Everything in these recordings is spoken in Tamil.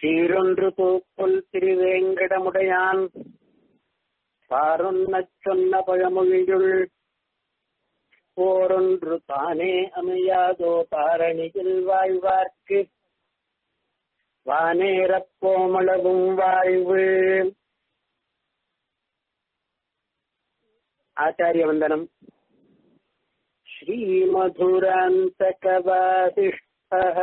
சீரொன்று தூப்புல் திருவேங்கடமுடையான் பாரொன்னச் சொன்ன பழமொழியுள் போரொன்று தானே அமையாதோ பாரணியில் வாழ்வார்க்கு வானேரப் கோமளவும் வாழ்வு ஆச்சாரிய வந்தனம் श्रीमधुरान्तकवासिष्ठः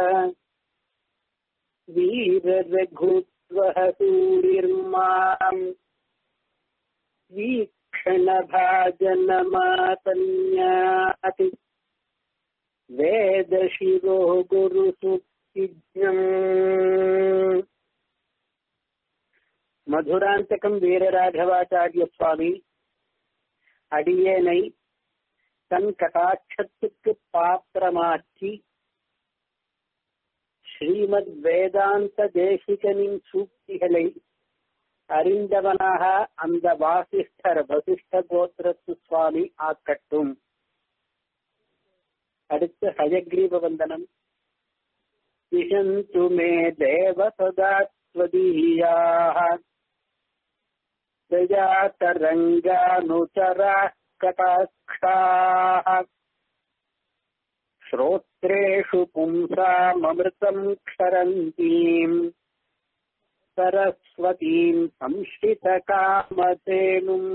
वीररघुत्वः सूरिर्माम् वीक्षणभाजनमातन्याति वेदशिरो गुरुसुज्ञम् மதுராந்தகம் வீரராகவாச்சாரிய சுவாமி அடியேனை தன் கடாட்சத்துக்கு பாத்திரமாக்கி ஸ்ரீமத் வேதாந்த தேசிகனின் சூக்திகளை அறிந்தவனாக அந்த வாசிஷ்டர் வசிஷ்ட கோத்திரத்து சுவாமி ஆக்கட்டும் அடுத்து ஹயக்ரீவ வந்தனம் திஷந்து மே தேவ சதாத்வதீயாக दयातरङ्गानुचराः कटाक्षाः श्रोत्रेषु पुंसाममृतम् क्षरन्तीम् सरस्वतीम् संश्रितकामधेनुम्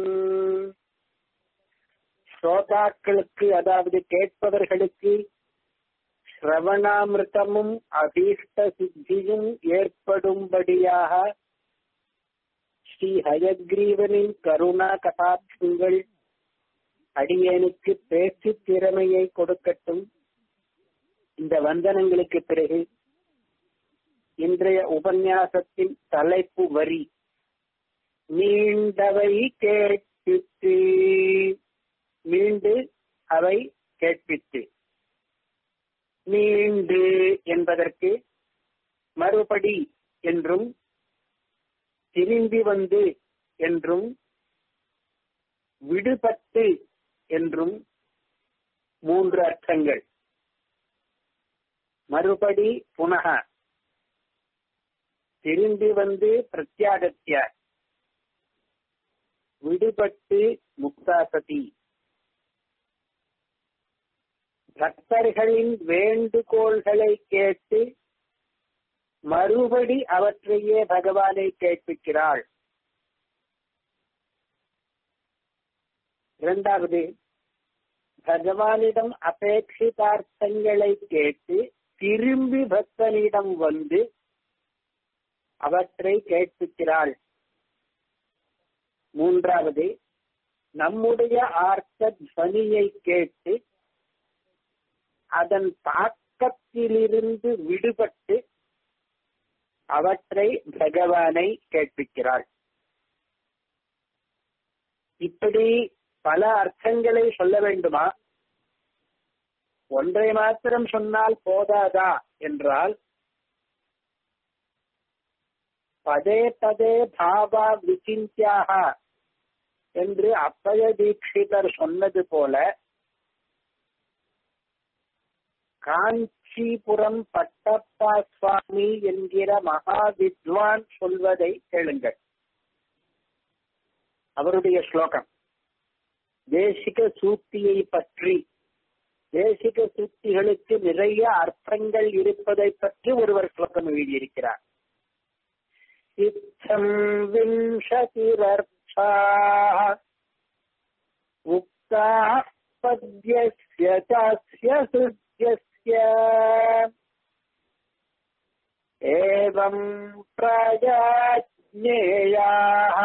ஸ்ரோதாக்களுக்கு அதாவது கேட்பவர்களுக்கு ஸ்ரவணாமிருத்தமும் அபீஷ்ட சித்தியும் ஏற்படும்படியாக ஸ்ரீ ஹயக்ரீவனின் கருணா கட்டாட்சங்கள் அடியேனுக்கு பேச்சு திறமையை கொடுக்கட்டும் இந்த வந்தனங்களுக்கு பிறகு இன்றைய உபன்யாசத்தின் தலைப்பு வரி மீண்டவை கேட்பித்து மீண்டு அவை கேட்பித்து மீண்டு என்பதற்கு மறுபடி என்றும் திரும்பி வந்து என்றும் விடுபட்டு என்றும் மூன்று அர்த்தங்கள் மறுபடி புனக திரும்பி வந்து பிரத்யாகத்திய விடுபட்டு முக்தாசதி பக்தர்களின் வேண்டுகோள்களை கேட்டு மறுபடி அவற்றையே பகவானை கேட்பிக்கிறாள் இரண்டாவது பகவானிடம் அபேட்சிதார்த்தங்களை கேட்டு திரும்பி பக்தனிடம் வந்து அவற்றை கேட்பிக்கிறாள் மூன்றாவது நம்முடைய ஆர்த்த துவனியை கேட்டு அதன் தாக்கத்திலிருந்து விடுபட்டு அவற்றை பகவானை கேட்பிக்கிறாள் இப்படி பல அர்த்தங்களை சொல்ல வேண்டுமா ஒன்றை மாத்திரம் சொன்னால் போதாதா என்றால் பதே பதே பாவா விசிந்தியாக என்று அப்பய தீட்சிதர் சொன்னது போல காஞ்சிபுரம் பட்டப்பா சுவாமி என்கிற மகா வித்வான் சொல்வதை கேளுங்கள் அவருடைய ஸ்லோகம் தேசிக சூக்தியை பற்றி தேசிக சூக்திகளுக்கு நிறைய அர்த்தங்கள் இருப்பதை பற்றி ஒருவர் ஸ்லோகம் எழுதியிருக்கிறார் இத்தம் விம்சதிரர்த்தா உக்தா பத்யஸ்ய சாஸ்ய சுத்யஸ்ய एवं प्राजाज्ञेयाः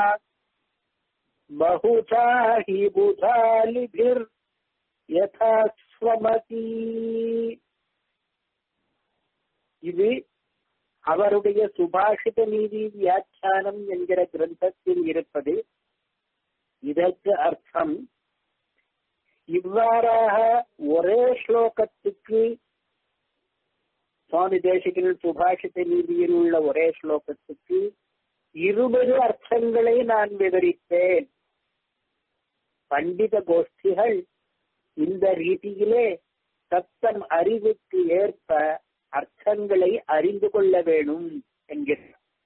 बहुधा हि बुधालिभिर्यथा स्वमती இது அவருடைய சுபாஷித நீதி வியாக்கியானம் என்கிற கிரந்தத்தில் இருப்பது இதற்கு அர்த்தம் இவ்வாறாக ஒரே ஸ்லோகத்துக்கு சுவாமி தேசிகனின் சுபாஷித நீதியில் உள்ள ஒரே ஸ்லோகத்துக்கு இருபது அர்த்தங்களை நான் விவரித்தேன் பண்டித கோஷ்டிகள் இந்த ரீதியிலே தத்தம் அறிவுக்கு ஏற்ப அர்த்தங்களை அறிந்து கொள்ள வேணும் என்கிறார்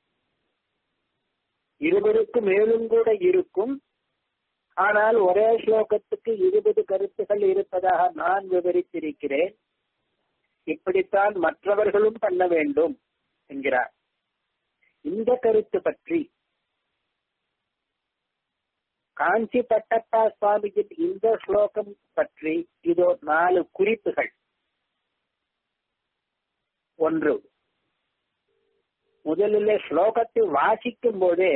இருபதுக்கு மேலும் கூட இருக்கும் ஆனால் ஒரே ஸ்லோகத்துக்கு இருபது கருத்துகள் இருப்பதாக நான் விவரித்திருக்கிறேன் இப்படித்தான் மற்றவர்களும் பண்ண வேண்டும் என்கிறார் இந்த கருத்து பற்றி காஞ்சி பட்டப்பா சுவாமியின் இந்த ஸ்லோகம் பற்றி இதோ நாலு குறிப்புகள் ஒன்று முதலில் ஸ்லோகத்தை வாசிக்கும் போதே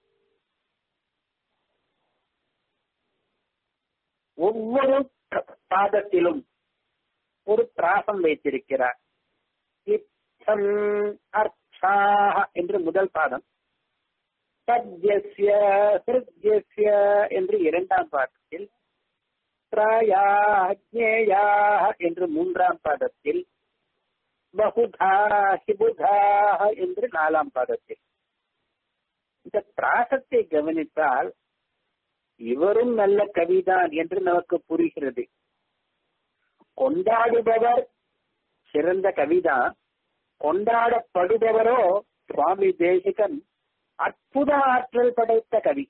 ஒவ்வொரு பாதத்திலும் ஒரு பிராசம் வைத்திருக்கிறார் இத்தம் அர்த்தாக என்று முதல் பாதம் சத்யஸ்ய ஹிருத்யஸ்ய என்று இரண்டாம் பாதத்தில் பிராயாக ஜேயாக என்று மூன்றாம் பாதத்தில் பகுதா ஹிபுதாக என்று நாலாம் பாதத்தில் இந்த பிராசத்தை கவனித்தால் இவரும் நல்ல கவிதான் என்று நமக்கு புரிகிறது கொண்டாடுபவர் சிறந்த கவிதான் கொண்டாடப்படுபவரோ சுவாமி தேசிகன் அற்புத ஆற்றல் படைத்த கவி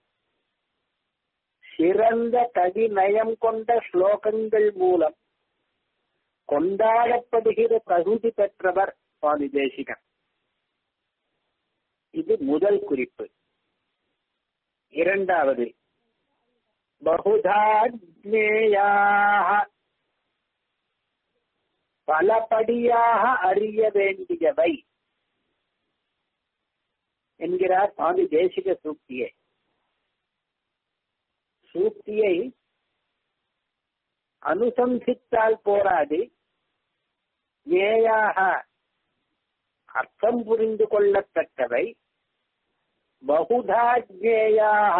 சிறந்த கவி நயம் கொண்ட ஸ்லோகங்கள் மூலம் கொண்டாடப்படுகிற தகுதி பெற்றவர் சுவாமி தேசிகன் இது முதல் குறிப்பு இரண்டாவது பகுதாஜ்ஞேயாக பலபடியாக அறிய வேண்டியவை என்கிறார் சுவாமி தேசிக சூக்தியை சூக்தியை அனுசந்தித்தால் போராது ஏயாக அர்த்தம் புரிந்து கொள்ளத்தக்கவை பகுதாஜ்ஞேயாக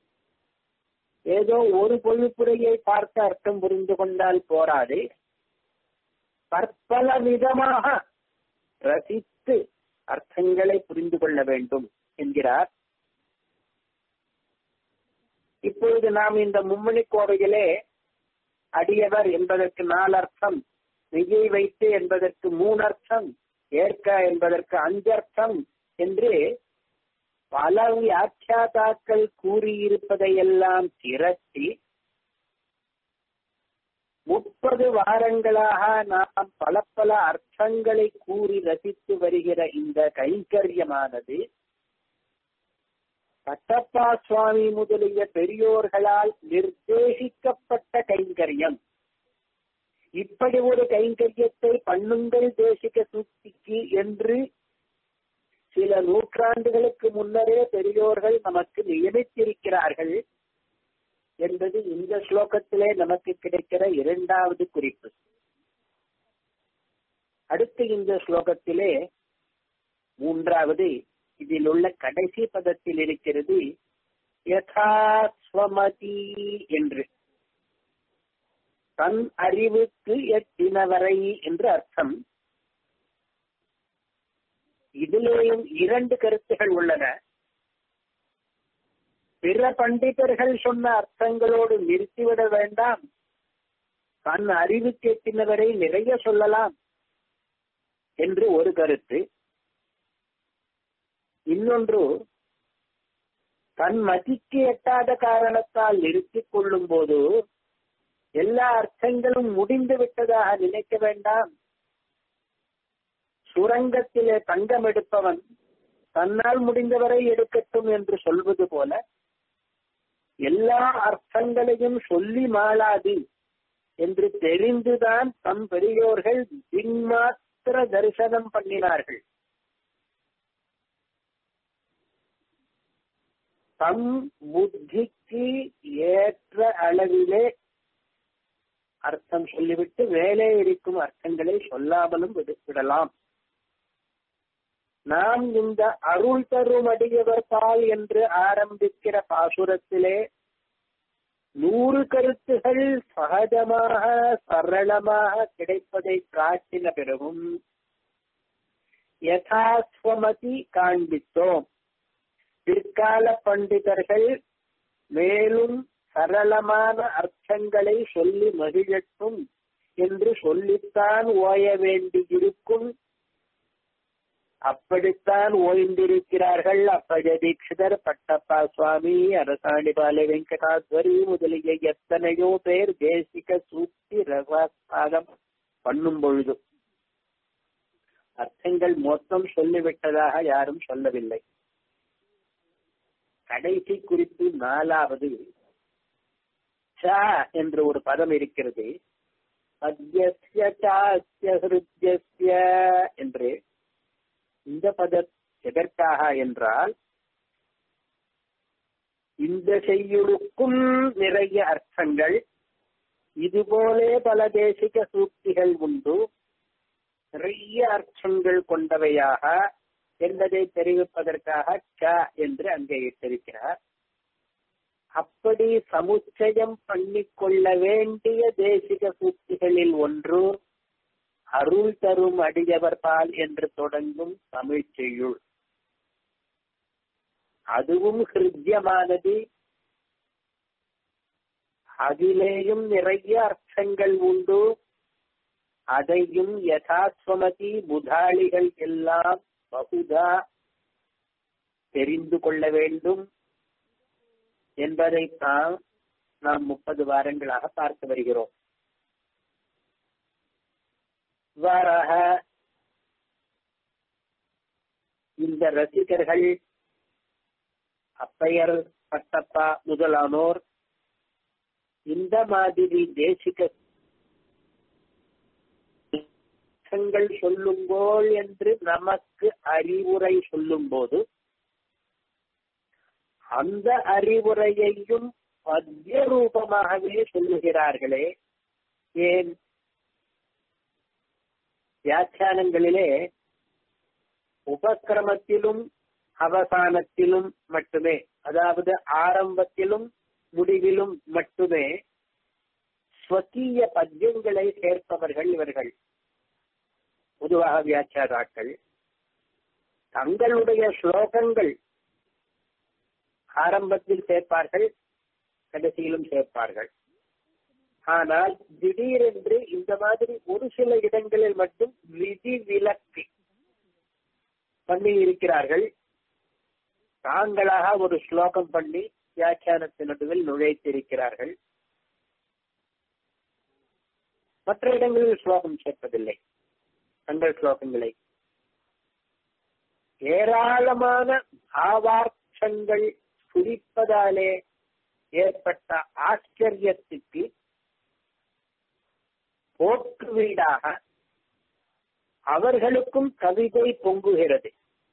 ஏதோ ஒரு பொழிப்புரையை பார்த்து அர்த்தம் புரிந்து கொண்டால் போராது பற்பல விதமாக ரசித்து அர்த்தங்களை புரிந்து கொள்ள வேண்டும் என்கிறார் இப்பொழுது நாம் இந்த மும்மணி கோவையிலே அடியவர் என்பதற்கு நாலு அர்த்தம் விஜய் வைத்து என்பதற்கு மூணு அர்த்தம் ஏற்க என்பதற்கு அஞ்சர்த்தம் என்று பல வியாக்கியாதாக்கள் கூறியிருப்பதையெல்லாம் திரட்டி முப்பது வாரங்களாக நாம் பல பல அர்த்தங்களை கூறி ரசித்து வருகிற இந்த கைங்கரியமானது பட்டப்பா சுவாமி முதலிய பெரியோர்களால் நிர்தேசிக்கப்பட்ட கைங்கரியம் இப்படி ஒரு கைங்கரியத்தை பண்ணுங்கள் தேசிக சூக்திக்கு என்று சில நூற்றாண்டுகளுக்கு முன்னரே பெரியோர்கள் நமக்கு நியமித்திருக்கிறார்கள் என்பது இந்த ஸ்லோகத்திலே நமக்கு கிடைக்கிற இரண்டாவது குறிப்பு அடுத்து இந்த ஸ்லோகத்திலே மூன்றாவது இதில் உள்ள கடைசி பதத்தில் இருக்கிறது யதாஸ்வமதி என்று தன் அறிவுக்கு எட்டினவரை என்று அர்த்தம் இதிலேயும் இரண்டு கருத்துகள் உள்ளன பிற பண்டிதர்கள் சொன்ன அர்த்தங்களோடு நிறுத்திவிட வேண்டாம் தன் அறிவு கேட்டினவரை நிறைய சொல்லலாம் என்று ஒரு கருத்து இன்னொன்று தன் மதிக்கு எட்டாத காரணத்தால் நிறுத்திக் கொள்ளும் போது எல்லா அர்த்தங்களும் முடிந்து விட்டதாக நினைக்க வேண்டாம் சுரங்கத்திலே தங்கம் எடுப்பவன் தன்னால் முடிந்தவரை எடுக்கட்டும் என்று சொல்வது போல எல்லா அர்த்தங்களையும் சொல்லி மாளாது என்று தெரிந்துதான் தம் பெரியோர்கள் தின்மாத்திர தரிசனம் பண்ணினார்கள் தம் புத்திக்கு ஏற்ற அளவிலே அர்த்தம் சொல்லிவிட்டு வேலை இருக்கும் அர்த்தங்களை சொல்லாமலும் விடலாம் நாம் இந்த அருள் தரும் அடியவர் பால் என்று ஆரம்பிக்கிற பாசுரத்திலே நூறு கருத்துகள் சகஜமாக சரளமாக கிடைப்பதை காட்டின பிறகும் யதாஸ்வமதி காண்பித்தோம் பிற்கால பண்டிதர்கள் மேலும் சரளமான அர்த்தங்களை சொல்லி மகிழட்டும் என்று சொல்லித்தான் ஓய வேண்டியிருக்கும் அப்படித்தான் ஓய்ந்திருக்கிறார்கள் அப்பஜ தீட்சிதர் பட்டப்பா சுவாமி அரசாணிபாலை வெங்கடாத்வரி முதலிய எத்தனையோ பேர் தேசிக சூக்தி ரகவாஸ்தாகம் பண்ணும் பொழுது அர்த்தங்கள் மொத்தம் சொல்லிவிட்டதாக யாரும் சொல்லவில்லை கடைசி குறிப்பு நாலாவது ச என்ற ஒரு பதம் இருக்கிறது மத்தியஸ்ய சாஸ்ய ஹிருத்யஸ்ய என்று இந்த பத எதற்காக என்றால் இந்த செய்யுளுக்கும் நிறைய அர்த்தங்கள் இதுபோலே பல தேசிக சூக்திகள் உண்டு நிறைய அர்த்தங்கள் கொண்டவையாக என்பதை தெரிவிப்பதற்காக ச என்று அங்கே இட்டிருக்கிறார் அப்படி சமுச்சயம் பண்ணிக்கொள்ள வேண்டிய தேசிக சூக்திகளில் ஒன்று அருள் தரும் அடியவர் பால் என்று தொடங்கும் தமிழ் செய்யுள் அதுவும் ஹிருத்தியமானது அதிலேயும் நிறைய அர்த்தங்கள் உண்டு அதையும் யதாஸ்வமதி புதாளிகள் எல்லாம் பகுதா தெரிந்து கொள்ள வேண்டும் என்பதைத்தான் நாம் முப்பது வாரங்களாக பார்த்து வருகிறோம் இவ்வாறாக இந்த ரசிகர்கள் அப்பையர் பட்டப்பா முதலானோர் இந்த மாதிரி தேசிக சொல்லுங்கோள் என்று நமக்கு அறிவுரை சொல்லும் போது அந்த அறிவுரையையும் பத்திய ரூபமாகவே சொல்லுகிறார்களே ஏன் வியாக்கியானங்களிலே உபக்கிரமத்திலும் அவசானத்திலும் மட்டுமே அதாவது ஆரம்பத்திலும் முடிவிலும் மட்டுமே ஸ்வகீய பத்தியங்களை சேர்ப்பவர்கள் இவர்கள் பொதுவாக வியாக்கியாதாக்கள் தங்களுடைய ஸ்லோகங்கள் ஆரம்பத்தில் சேர்ப்பார்கள் கடைசியிலும் சேர்ப்பார்கள் ஆனால் திடீரென்று இந்த மாதிரி ஒரு சில இடங்களில் மட்டும் விதி விலக்கு பண்ணி இருக்கிறார்கள் தாங்களாக ஒரு ஸ்லோகம் பண்ணி வியாக்கியானத்தின் நடுவில் நுழைத்திருக்கிறார்கள் மற்ற இடங்களில் ஸ்லோகம் சேர்ப்பதில்லை தங்கள் ஸ்லோகங்களை ஏராளமான பாவார்த்தங்கள் குறிப்பதாலே ஏற்பட்ட ஆச்சரியத்துக்கு போக்கு வீடாக அவர்களுக்கும் கவிதை பொங்குகிறது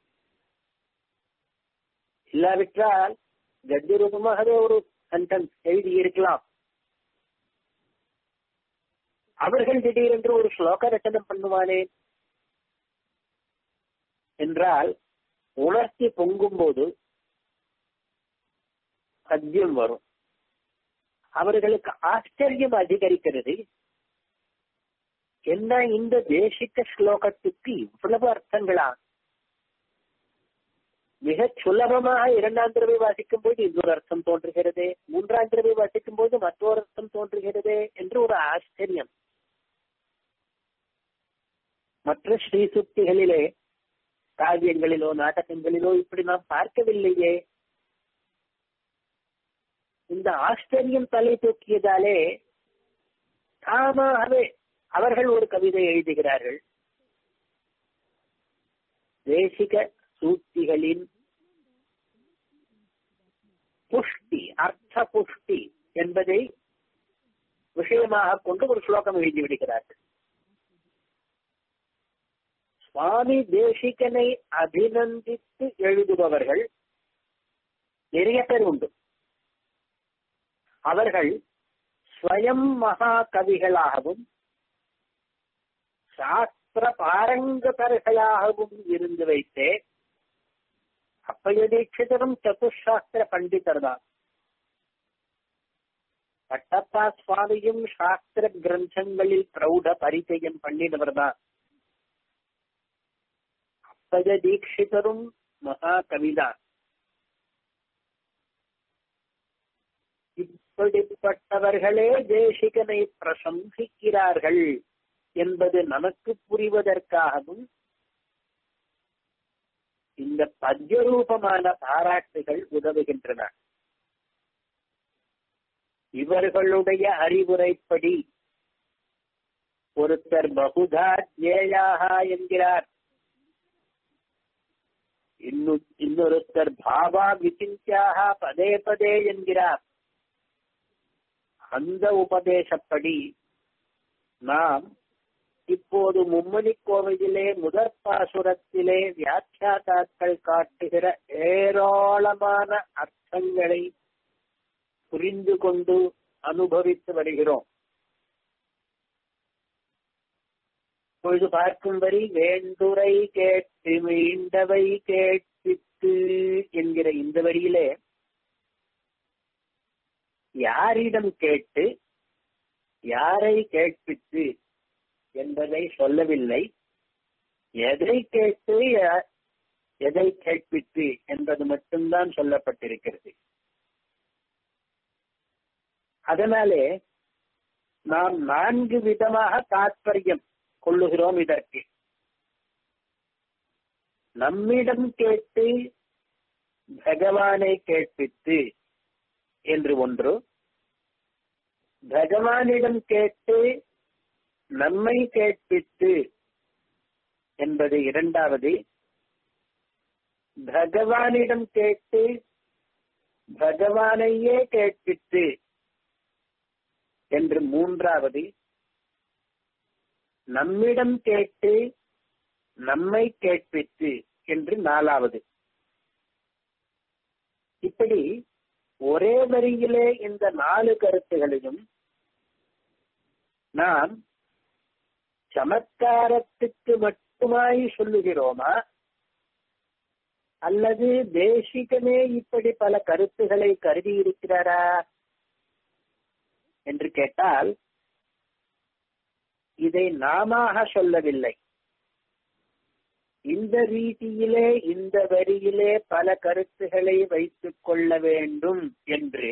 இல்லாவிட்டால் கத்தி ரூபமாகவே ஒரு சென்டென்ஸ் எழுதி இருக்கலாம் அவர்கள் திடீரென்று ஒரு ஸ்லோக ரச்சனம் பண்ணுவானே என்றால் உணர்ச்சி பொங்கும் போது சத்தியம் வரும் அவர்களுக்கு ஆச்சரியம் அதிகரிக்கிறது என்ன இந்த தேசிக ஸ்லோகத்துக்கு இவ்வளவு அர்த்தங்களா மிக சுலபமாக இரண்டாம் தடவை வாசிக்கும் போது இன்னொரு அர்த்தம் தோன்றுகிறது மூன்றாம் தடவை வாசிக்கும் போது மற்றொரு அர்த்தம் தோன்றுகிறது என்று ஒரு ஆச்சரியம் மற்ற ஸ்ரீசுக்திகளிலே காவியங்களிலோ நாடகங்களிலோ இப்படி நாம் பார்க்கவில்லையே இந்த ஆச்சரியம் தலை தூக்கியதாலே தாமாகவே அவர்கள் ஒரு கவிதை எழுதுகிறார்கள் தேசிக சூக்திகளின் புஷ்டி அர்த்த புஷ்டி என்பதை விஷயமாக கொண்டு ஒரு ஸ்லோகம் எழுதி விடுகிறார்கள் சுவாமி தேசிகனை அபிநந்தித்து எழுதுபவர்கள் நிறைய பேர் உண்டு அவர்கள் ஸ்வயம் மகா கவிகளாகவும் சாஸ்திர பாரங்கதர்களாகவும் இருந்து வைத்தே அப்பைய தீட்சிதரும் சதுசாஸ்திர பண்டிதர் தான் பட்டப்பா சுவாமியும் சாஸ்திர கிரந்தங்களில் பிரௌட பரிச்சயம் பண்ணினவர் தான் அப்பைய தீட்சிதரும் மகா கவிதான் இப்படிப்பட்டவர்களே தேசிகனை பிரசம்சிக்கிறார்கள் என்பது நமக்கு புரிவதற்காகவும் இந்த பத்யரூபமான பாராட்டுகள் உதவுகின்றன இவர்களுடைய அறிவுரைப்படி ஒருத்தர் பகுதா ஜேயாக என்கிறார் இன்னு இன்னொருத்தர் பாவா விசிந்தியாக பதே பதே என்கிறார் அந்த உபதேசப்படி நாம் இப்போது மும்மணி கோவிலே முதற் பாசுரத்திலே வியாக்கியாதாக்கள் காட்டுகிற ஏராளமான அர்த்தங்களை புரிந்து கொண்டு அனுபவித்து வருகிறோம் பொழுது பார்க்கும் வரி வேண்டுரை கேட்டு மீண்டவை கேட்பித்து என்கிற இந்த வரியிலே யாரிடம் கேட்டு யாரை கேட்பித்து என்பதை சொல்லவில்லை எதை கேட்டு எதை கேட்பித்து என்பது மட்டும்தான் சொல்லப்பட்டிருக்கிறது அதனாலே நாம் நான்கு விதமாக தாற்பயம் கொள்ளுகிறோம் இதற்கு நம்மிடம் கேட்டு பகவானை கேட்பித்து என்று ஒன்று பகவானிடம் கேட்டு நம்மை கேட்பித்து என்பது இரண்டாவது பகவானிடம் கேட்டு பகவானையே கேட்பித்து என்று மூன்றாவது நம்மிடம் கேட்டு நம்மை கேட்பித்து என்று நாலாவது இப்படி ஒரே வரியிலே இந்த நாலு கருத்துகளையும் நாம் சமத்காரத்துக்கு மட்டுமாய் சொல்லுகிறோமா அல்லது தேசிகமே இப்படி பல கருத்துகளை கருதி இருக்கிறாரா என்று கேட்டால் இதை நாம சொல்லவில்லை இந்த ரீதியிலே இந்த வரியிலே பல கருத்துகளை வைத்துக் கொள்ள வேண்டும் என்று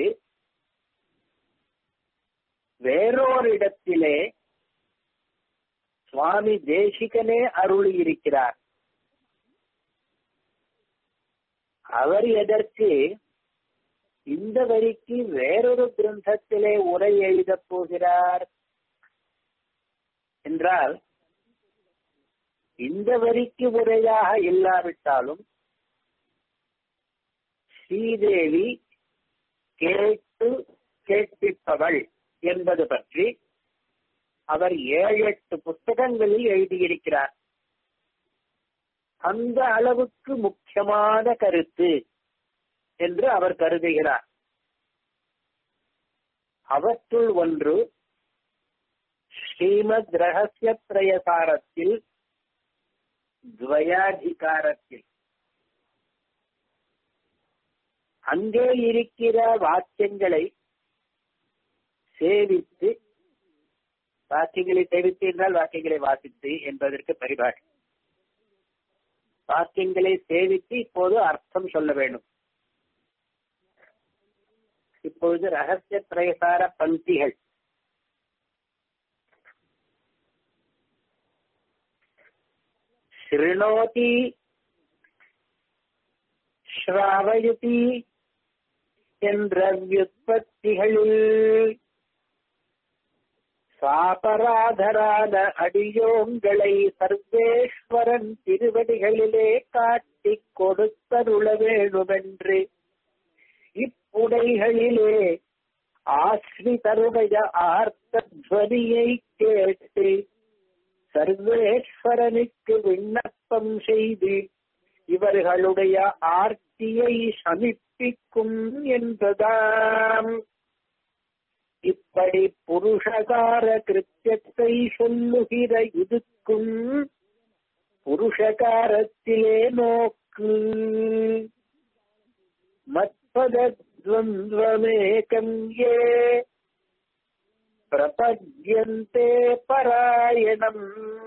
வேறோரிடத்திலே சுவாமி தேசிகனே அருளி இருக்கிறார் அவர் எதற்கு இந்த வரிக்கு வேறொரு கிரந்தத்திலே உரை எழுதப் போகிறார் என்றால் இந்த வரிக்கு உரையாக இல்லாவிட்டாலும் ஸ்ரீதேவி கேட்டு கேட்பிப்பவள் என்பது பற்றி அவர் ஏழு எட்டு புத்தகங்களில் எழுதியிருக்கிறார் அந்த அளவுக்கு முக்கியமான கருத்து என்று அவர் கருதுகிறார் அவற்றுள் ஒன்று ஸ்ரீமத் ரகசிய பிரயசாரத்தில் துவயாதிகாரத்தில் அங்கே இருக்கிற வாக்கியங்களை சேவித்து வாக்கியங்களை சேவித்து என்றால் வாக்கியங்களை வாசித்து என்பதற்கு பரிபாடு வாக்கியங்களை சேவித்து இப்போது அர்த்தம் சொல்ல வேண்டும் இப்பொழுது ரகசிய பிரயசார பந்திகள் शृणोति ஸ்ராவயதி என்ற வியுற்பத்திகளில் சாபராதரான அடியோங்களை சர்வேஸ்வரன் திருவடிகளிலே காட்டிக் கொடுத்தருள வேணுமென்று இப்புடைகளிலே ஆஸ்ரிதருடைய ஆர்த்தத்வனியை கேட்டு சர்வேஸ்வரனுக்கு விண்ணப்பம் செய்து இவர்களுடைய ஆர்த்தியை சமிப்பிக்கும் என்பதாம் இப்படி புருஷகார கிருத்தியத்தை சொல்லுகிற இதுக்கும் புருஷகாரத்திலே நோக்கு மத்பதத்வந்தமேகம் ஏ प्रपद्यन्ते परायणम्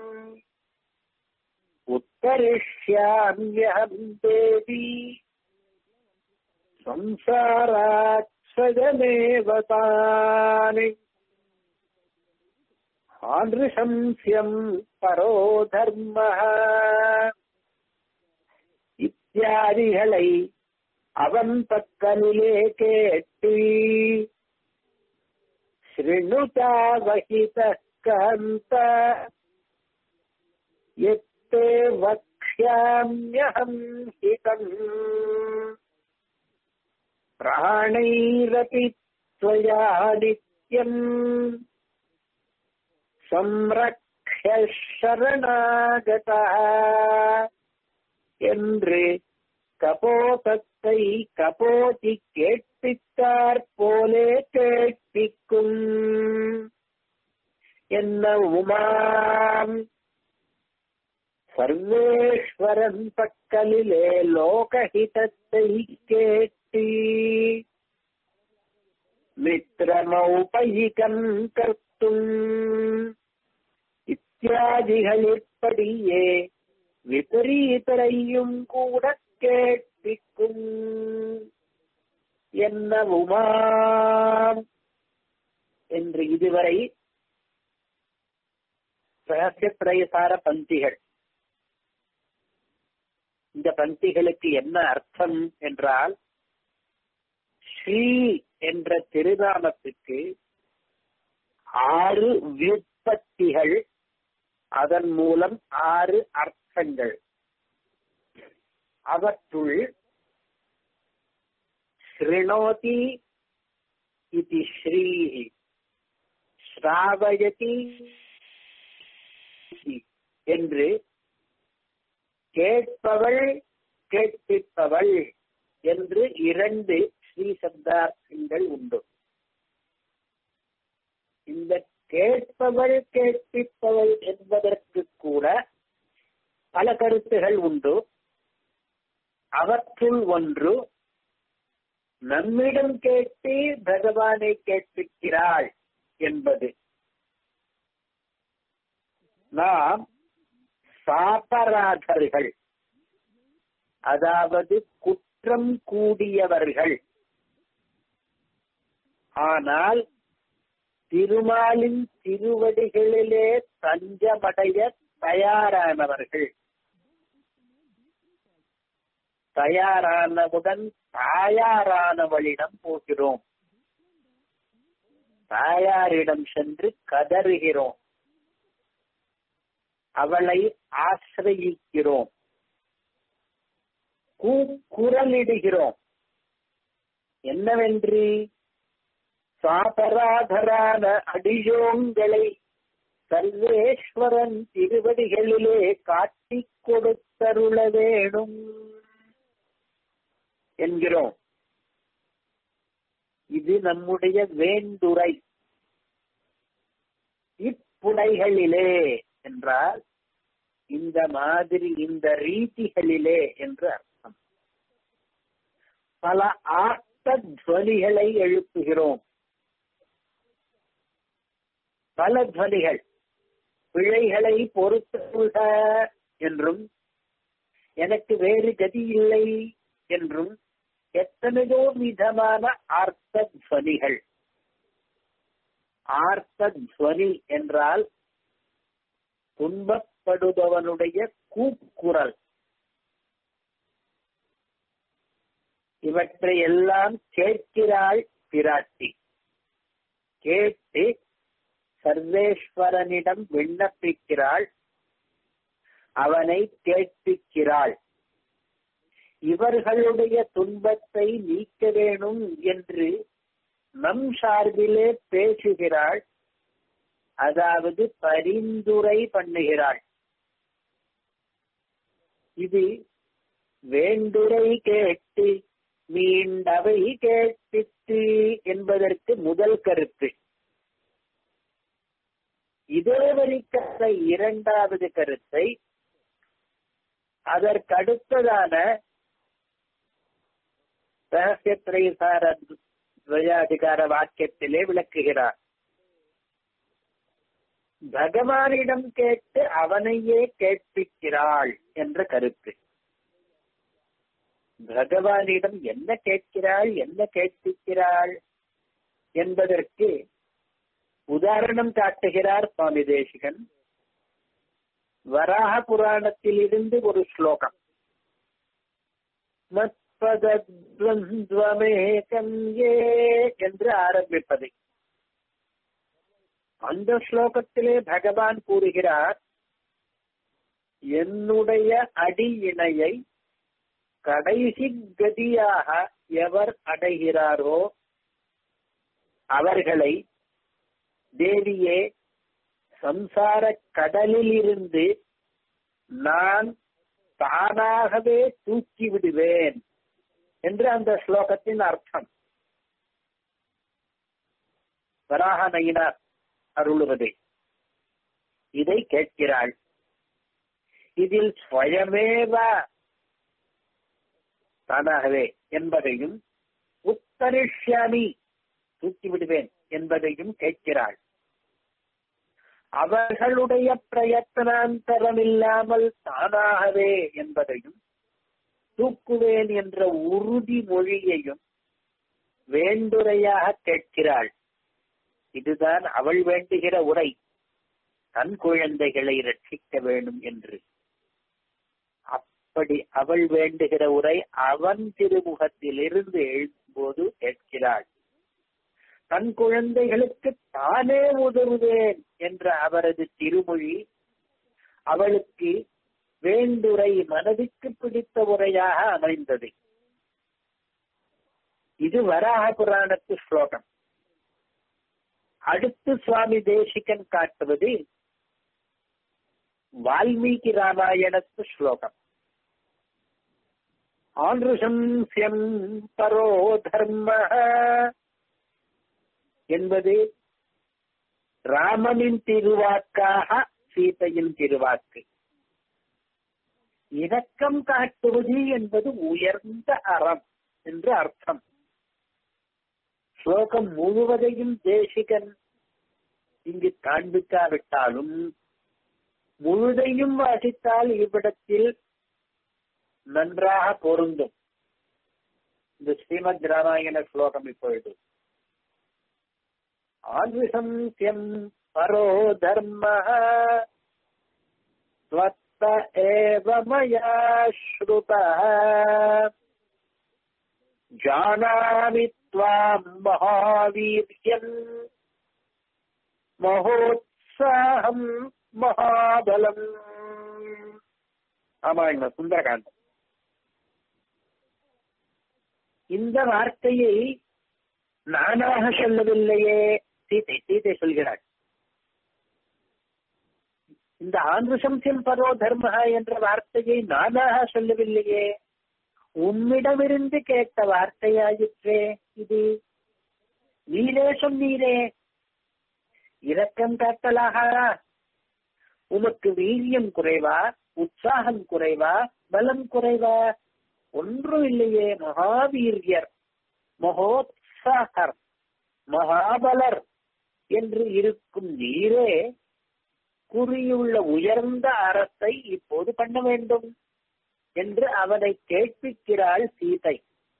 उत्तरिष्याम्यहम् देवी संसाराक्षजमेव तानि ஆந்திருஷம்சியம் பரோ தர்ம இத்தியாதிகளை அவன் பக்கலிலே கேட்டு शृणुता वहितः कान्त यत्ते वक्ष्याम्यहम् हितम् प्राणैरपि त्वया नित्यम् संरक्ष्य शरणागतः என்று கபோதத்தை கபோதி கேட்பித்தார் போலே கேட்பிக்கும் என்ன உமாம் சர்வேஸ்வரன் பக்கலிலே லோகஹிதத்தை கேட்டு மித்திரமௌபயிகம் கர்த்தும் இத்தியாதிகளிற்படியே விபரீதரையும் கூட கேட்பிக்கும் என்ன உமாம் என்று இதுவரை ரகசியத்திரயசார பந்திகள் இந்த பந்திகளுக்கு என்ன அர்த்தம் என்றால் ஸ்ரீ என்ற திருநாமத்துக்கு ஆறு வியுற்பத்திகள் அதன் மூலம் ஆறு அர்த்தங்கள் அவற்றுள் ஸ்ருணோதி இது ஸ்ரீ ஸ்ராவயதி என்று கேட்பவள் கேட்பிப்பவள் என்று இரண்டு ஸ்ரீ சப்தார்த்தங்கள் உண்டு இந்த கேட்பவள் கேட்பிப்பவள் என்பதற்கு கூட பல கருத்துகள் உண்டு அவற்றுள் ஒன்று நம்மிடம் கேட்டு பகவானை கேட்பிக்கிறாள் என்பது நாம் சாபராதர்கள் அதாவது குற்றம் கூடியவர்கள் ஆனால் திருமாலின் திருவடிகளிலே தஞ்சமடைய தயாரானவர்கள் தயாரானவுடன் தாயாரானவளிடம் போகிறோம் தாயாரிடம் சென்று கதறுகிறோம் அவளை ஆசிரயிக்கிறோம் கூக்குரலிடுகிறோம் என்னவென்று சாபராதரான அடியோங்களை சர்வேஸ்வரன் திருவடிகளிலே காட்டிக் கொடுத்தருள வேணும் என்கிறோம் இது நம்முடைய வேண்டுரை இப்புனைகளிலே என்றால் இந்த மாதிரி இந்த ரீதிகளிலே என்று அர்த்தம் பல ஆர்த்த துவனிகளை எழுப்புகிறோம் பல துவனிகள் பிழைகளை பொறுத்துள்ள என்றும் எனக்கு வேறு கதி இல்லை என்றும் எத்தனையோ விதமான ஆர்த்த துவனிகள் ஆர்த்த துவனி என்றால் துன்பப்படுபவனுடைய கூக்குரல் இவற்றை எல்லாம் கேட்கிறாள் பிராட்டி கேட்டு சர்வேஸ்வரனிடம் விண்ணப்பிக்கிறாள் அவனை கேட்பிக்கிறாள் இவர்களுடைய துன்பத்தை நீக்க வேணும் என்று நம் சார்பிலே பேசுகிறாள் அதாவது பரிந்துரை பண்ணுகிறாள் இது வேண்டுரை கேட்டு மீண்டவை கேட்பித்து என்பதற்கு முதல் கருத்து இதே வரிக்கான இரண்டாவது கருத்தை அதற்கடுத்ததான ரகசியத்திரைசார துவயாதிகார வாக்கியத்திலே விளக்குகிறார் பகவானிடம் கேட்டு அவனையே கேட்பிக்கிறாள் என்ற கருத்து பகவானிடம் என்ன கேட்கிறாள் என்ன கேட்பிக்கிறாள் என்பதற்கு உதாரணம் காட்டுகிறார் சுவாமி தேசிகன் வராக புராணத்தில் இருந்து ஒரு ஸ்லோகம் மத்பதத்வந்தமேகம் ஏ என்று ஆரம்பிப்பது அந்த ஸ்லோகத்திலே பகவான் கூறுகிறார் என்னுடைய அடி இணையை கடைசி கதியாக எவர் அடைகிறாரோ அவர்களை தேவியே சம்சார கடலில் இருந்து நான் தானாகவே தூக்கி விடுவேன் என்று அந்த ஸ்லோகத்தின் அர்த்தம் வராக நயினார் அருளுவதே இதை கேட்கிறாள் இதில் ஸ்வயமேவ தானாகவே என்பதையும் உத்தரிஷ்யாமி தூக்கி விடுவேன் என்பதையும் கேட்கிறாள் அவர்களுடைய பிரயத்தனாந்தரம் இல்லாமல் தானாகவே என்பதையும் தூக்குவேன் என்ற உறுதி மொழியையும் வேண்டுரையாக கேட்கிறாள் இதுதான் அவள் வேண்டுகிற உரை தன் குழந்தைகளை ரட்சிக்க வேண்டும் என்று அப்படி அவள் வேண்டுகிற உரை அவன் திருமுகத்திலிருந்து எழும்போது கேட்கிறாள் தன் குழந்தைகளுக்கு தானே உதவுவேன் என்ற அவரது திருமொழி அவளுக்கு வேண்டுரை மனதுக்கு பிடித்த உரையாக அமைந்தது இது வராக புராணத்து ஸ்லோகம் அடுத்து சுவாமி தேசிகன் காட்டுவது வால்மீகி ராமாயணத்து ஸ்லோகம் ஆன்ருசம்சியம் பரோ தர்ம என்பது ராமனின் திருவாக்காக சீதையின் திருவாக்கு இணக்கம் காட்டுவது என்பது உயர்ந்த அறம் என்று அர்த்தம் ஸ்லோகம் முழுவதையும் தேசிகன் இங்கு காண்பிக்காவிட்டாலும் முழுதையும் வாசித்தால் இவ்விடத்தில் நன்றாக பொருந்தும் இந்த ஸ்ரீமத் ராமாயண ஸ்லோகம் இப்பொழுது ஆன்விசம்சியம் பரோ தர்ம त्वत्त एव मया श्रुतः जानामि त्वाम् महावीर्यम् மகோத்சாகம் மகாபலம் ராமாயண சுந்தரகாண்டம் இந்த வார்த்தையை நானாக சொல்லவில்லையே சீதை சீதை சொல்கிறாள் இந்த ஆந்திரசம்சியம் பரோ தர்மஹா என்ற வார்த்தையை நானாக சொல்லவில்லையே உம்மிடமிருந்து கேட்ட வார்த்தையாயிற்றே இது நீரே சொன்னீரே இரக்கம் காட்டலாக உமக்கு வீரியம் குறைவா உற்சாகம் குறைவா பலம் குறைவா ஒன்றும் இல்லையே மகாவீரியர் மகோத்சாகர் மகாபலர் என்று இருக்கும் நீரே கூறியுள்ள உயர்ந்த அறத்தை இப்போது பண்ண வேண்டும் என்று அவனை கேட்பிக்கிறாள் சீதை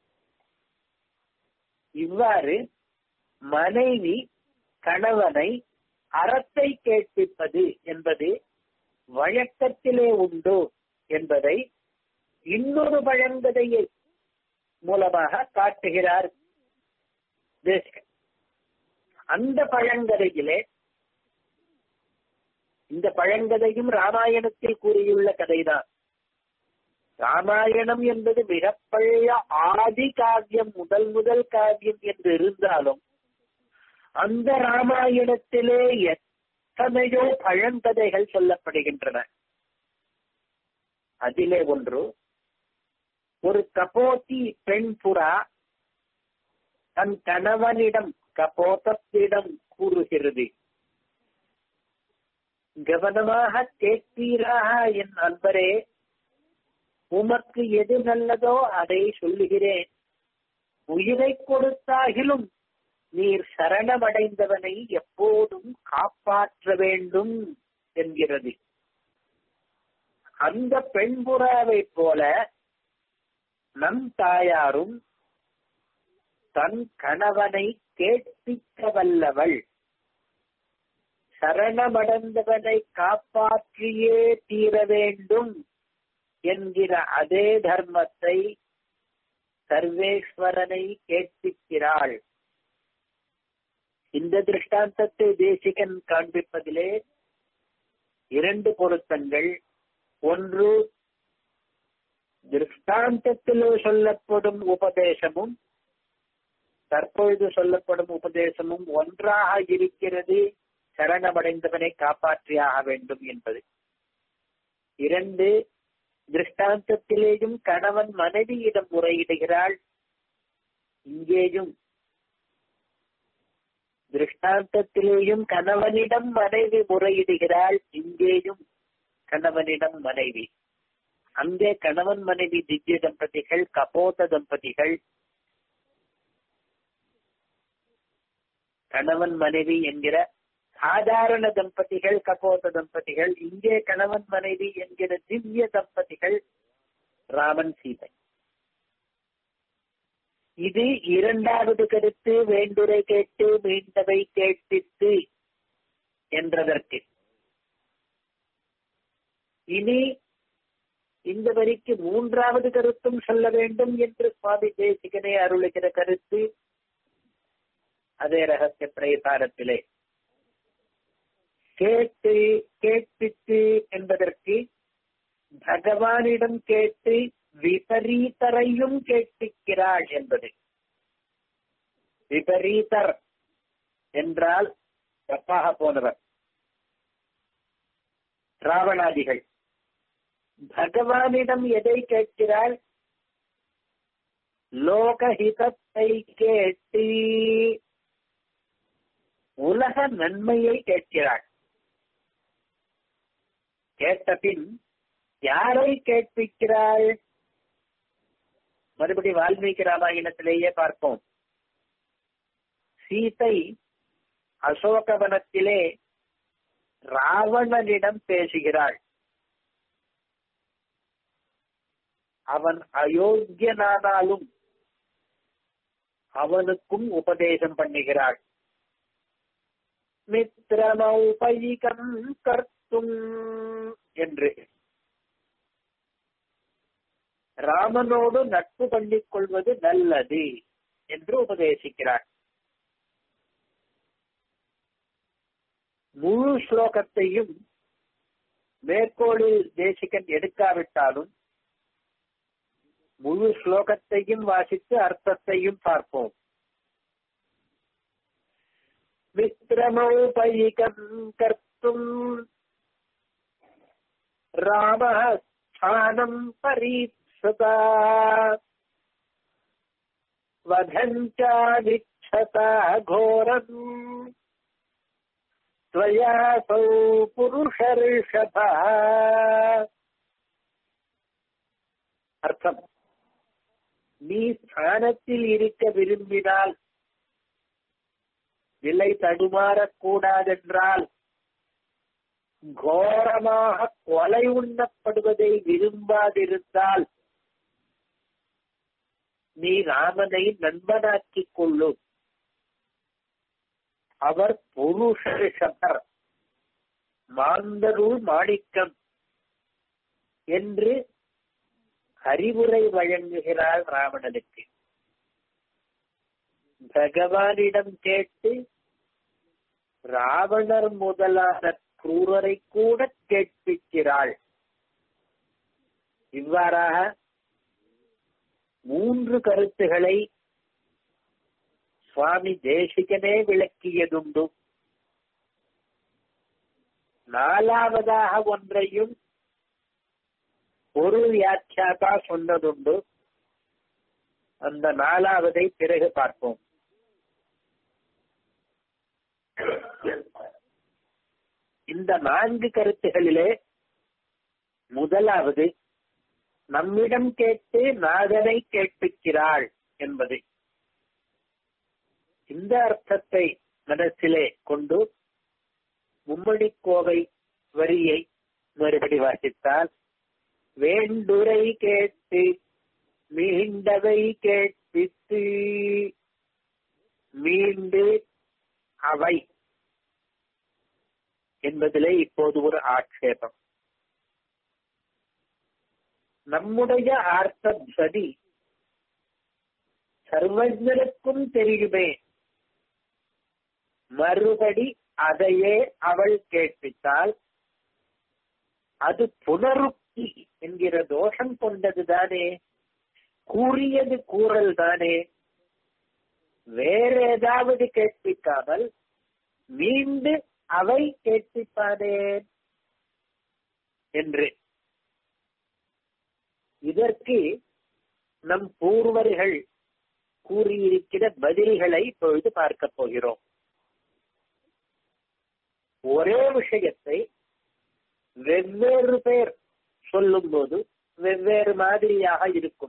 இவ்வாறு மனைவி கணவனை அறத்தை கேட்பிப்பது என்பது வழக்கத்திலே உண்டு என்பதை இன்னொரு பழங்கதையை மூலமாக காட்டுகிறார் தேசிகன் அந்த பழங்கதையிலே இந்த பழங்கதையும் ராமாயணத்தில் கூறியுள்ள கதைதான் ராமாயணம் என்பது மிக பழைய ஆதி காவியம் முதல் முதல் காவியம் என்று இருந்தாலும் அந்த ராமாயணத்திலே எத்தனையோ பழங்கதைகள் சொல்லப்படுகின்றன அதிலே ஒன்று ஒரு கபோத்தி பெண் புறா தன் கணவனிடம் கபோதத்திடம் கூறுகிறது கவனமாக கேட்பீராக என் அன்பரே உமக்கு எது நல்லதோ அதை சொல்லுகிறேன் உயிரை கொடுத்தாகிலும் நீர் சரணமடைந்தவனை எப்போதும் காப்பாற்ற வேண்டும் என்கிறது அந்த பெண்புறாவை போல நம் தாயாரும் தன் கணவனை கேட்பிக்க வல்லவள் சரணமடைந்தவனை காப்பாற்றியே தீர வேண்டும் என்கிற அதே தர்மத்தை சர்வேஸ்வரனை கேட்பிக்கிறாள் இந்த திருஷ்டாந்தத்தை தேசிகன் காண்பிப்பதிலே இரண்டு பொருத்தங்கள் ஒன்று திருஷ்டாந்தத்திலே சொல்லப்படும் உபதேசமும் தற்பொழுது சொல்லப்படும் உபதேசமும் ஒன்றாக இருக்கிறது சரணமடைந்தவனை காப்பாற்றியாக வேண்டும் என்பது இரண்டு திருஷ்டாந்தத்திலேயும் கணவன் மனைவியிடம் முறையிடுகிறாள் இங்கேயும் திருஷ்டாந்தத்திலேயும் கணவனிடம் மனைவி முறையிடுகிறாள் இங்கேயும் கணவனிடம் மனைவி அங்கே கணவன் மனைவி திவ்ய தம்பதிகள் கபோத தம்பதிகள் கணவன் மனைவி என்கிற சாதாரண தம்பதிகள் கபோத தம்பதிகள் இங்கே கணவன் மனைவி என்கிற திவ்ய தம்பதிகள் ராமன் சீதை இது இரண்டாவது கருத்து வேண்டுரை கேட்டு மீண்டவை கேட்பித்து என்றதற்கு இனி இந்த வரிக்கு மூன்றாவது கருத்தும் சொல்ல வேண்டும் என்று சுவாமி தேசிகனை அருளுகிற கருத்து அதே ரகசிய பிரயசாரத்திலே கேட்டு கேட்பித்து என்பதற்கு பகவானிடம் கேட்டு விபரீதரையும் கேட்பிக்கிறாள் என்பது விபரீதர் என்றால் தப்பாக போனவர் ராவணாதிகள் பகவானிடம் எதை கேட்கிறாள் லோகஹிதத்தை கேட்டு உலக நன்மையை கேட்கிறாள் கேட்ட பின் யாரை கேட்பிக்கிறாள் மறுபடி வால்மீகி ராமாயணத்திலேயே பார்ப்போம் சீதை அசோகவனத்திலே ராவணனிடம் பேசுகிறாள் அவன் அயோக்கியனானாலும் அவனுக்கும் உபதேசம் பண்ணுகிறாள் மித்திரமௌபயிகம் கர்த்தும் என்று ராமனோடு நட்பு பண்ணிக் கொள்வது நல்லது என்று உபதேசிக்கிறார் முழு ஸ்லோகத்தையும் மேற்கோளில் தேசிகன் எடுக்காவிட்டாலும் முழு ஸ்லோகத்தையும் வாசித்து அர்த்தத்தையும் பார்ப்போம் மித்திரமௌபயிகம் கர்த்தும் ராம ஸ்தானம் பரீட்சதா வதஞ்சாதிச்சதா கோரம் त्वयासौ புருஷர்ஷபா அர்த்தம் நீ ஸ்தானத்தில் இருக்க விரும்பினால் நிலை தடுமாறக்கூடாதென்றால் கோரமாக கொலை உண்ணப்படுவதை விரும்பாதிருந்தால் நீ ராமனை நண்பனாக்கிக் கொள்ளும் அவர் புருஷர் மாந்தருள் மாணிக்கம் என்று அறிவுரை வழங்குகிறாள் ராவணனுக்கு பகவானிடம் கேட்டு ராவணர் முதலான குரூரரை கூட கேட்பிக்கிறாள் இவ்வாறாக மூன்று கருத்துகளை சுவாமி தேசிகனே விளக்கியதுண்டு நாலாவதாக ஒன்றையும் ஒரு வியாக்கியாதா சொன்னதுண்டு அந்த நாலாவதை பிறகு பார்ப்போம் இந்த நான்கு கருத்துகளிலே முதலாவது நம்மிடம் கேட்டு நாதனை கேட்பிக்கிறாள் என்பது இந்த அர்த்தத்தை மனசிலே கொண்டு மும்மணி கோவை வரியை மறுபடி வாசித்தால் வேண்டுரை கேட்டு மீண்டவை கேட்பித்து மீண்டு அவை என்பதிலே இப்போது ஒரு ஆட்சேபம் நம்முடைய ஆர்த்தத்வதி சர்வஜனுக்கும் தெரியுமே மறுபடி அதையே அவள் கேட்பித்தால் அது புனருக்தி என்கிற தோஷம் கொண்டதுதானே கூறியது கூறல் தானே வேற ஏதாவது கேட்பிக்காமல் மீண்டு அவை கேட்பிப்பானே என்று இதற்கு நம் பூர்வர்கள் கூறியிருக்கிற பதில்களை இப்பொழுது பார்க்க போகிறோம் ஒரே விஷயத்தை வெவ்வேறு பேர் சொல்லும் போது வெவ்வேறு மாதிரியாக இருக்கும்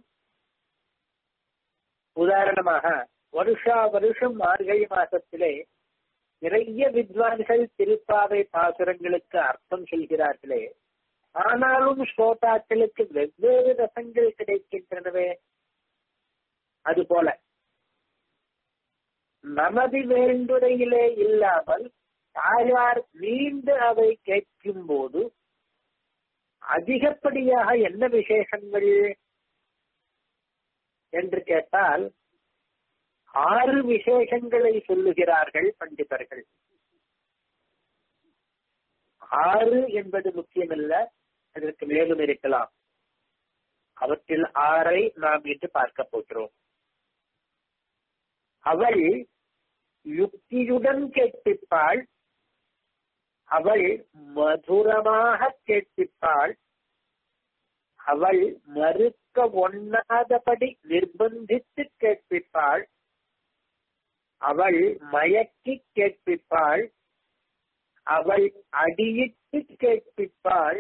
உதாரணமாக வருஷா வருஷம் மார்கழி மாசத்திலே நிறைய வித்வான்கள் திருப்பாவை பாசுரங்களுக்கு அர்த்தம் சொல்கிறார்களே ஆனாலும் ஸ்ரோதாக்களுக்கு வெவ்வேறு ரசங்கள் கிடைக்கின்றனவே அதுபோல நமது வேண்டுரையிலே இல்லாமல் தாயார் மீண்டு அவை கேட்கும் போது அதிகப்படியாக என்ன விசேஷங்கள் என்று கேட்டால் ஆறு விசேஷங்களை சொல்லுகிறார்கள் பண்டிதர்கள் ஆறு என்பது முக்கியமல்ல அதற்கு மேலும் இருக்கலாம் அவற்றில் ஆறை நாம் இன்று பார்க்க போகிறோம் அவள் யுக்தியுடன் கேட்பிப்பாள் அவள் மதுரமாக கேட்பிப்பாள் அவள் மறுக்க ஒண்ணாதபடி நிர்பந்தித்து கேட்பிப்பாள் அவள் மயக்கி கேட்பிப்பாள் அவள் அடியிட்டு கேட்பிப்பாள்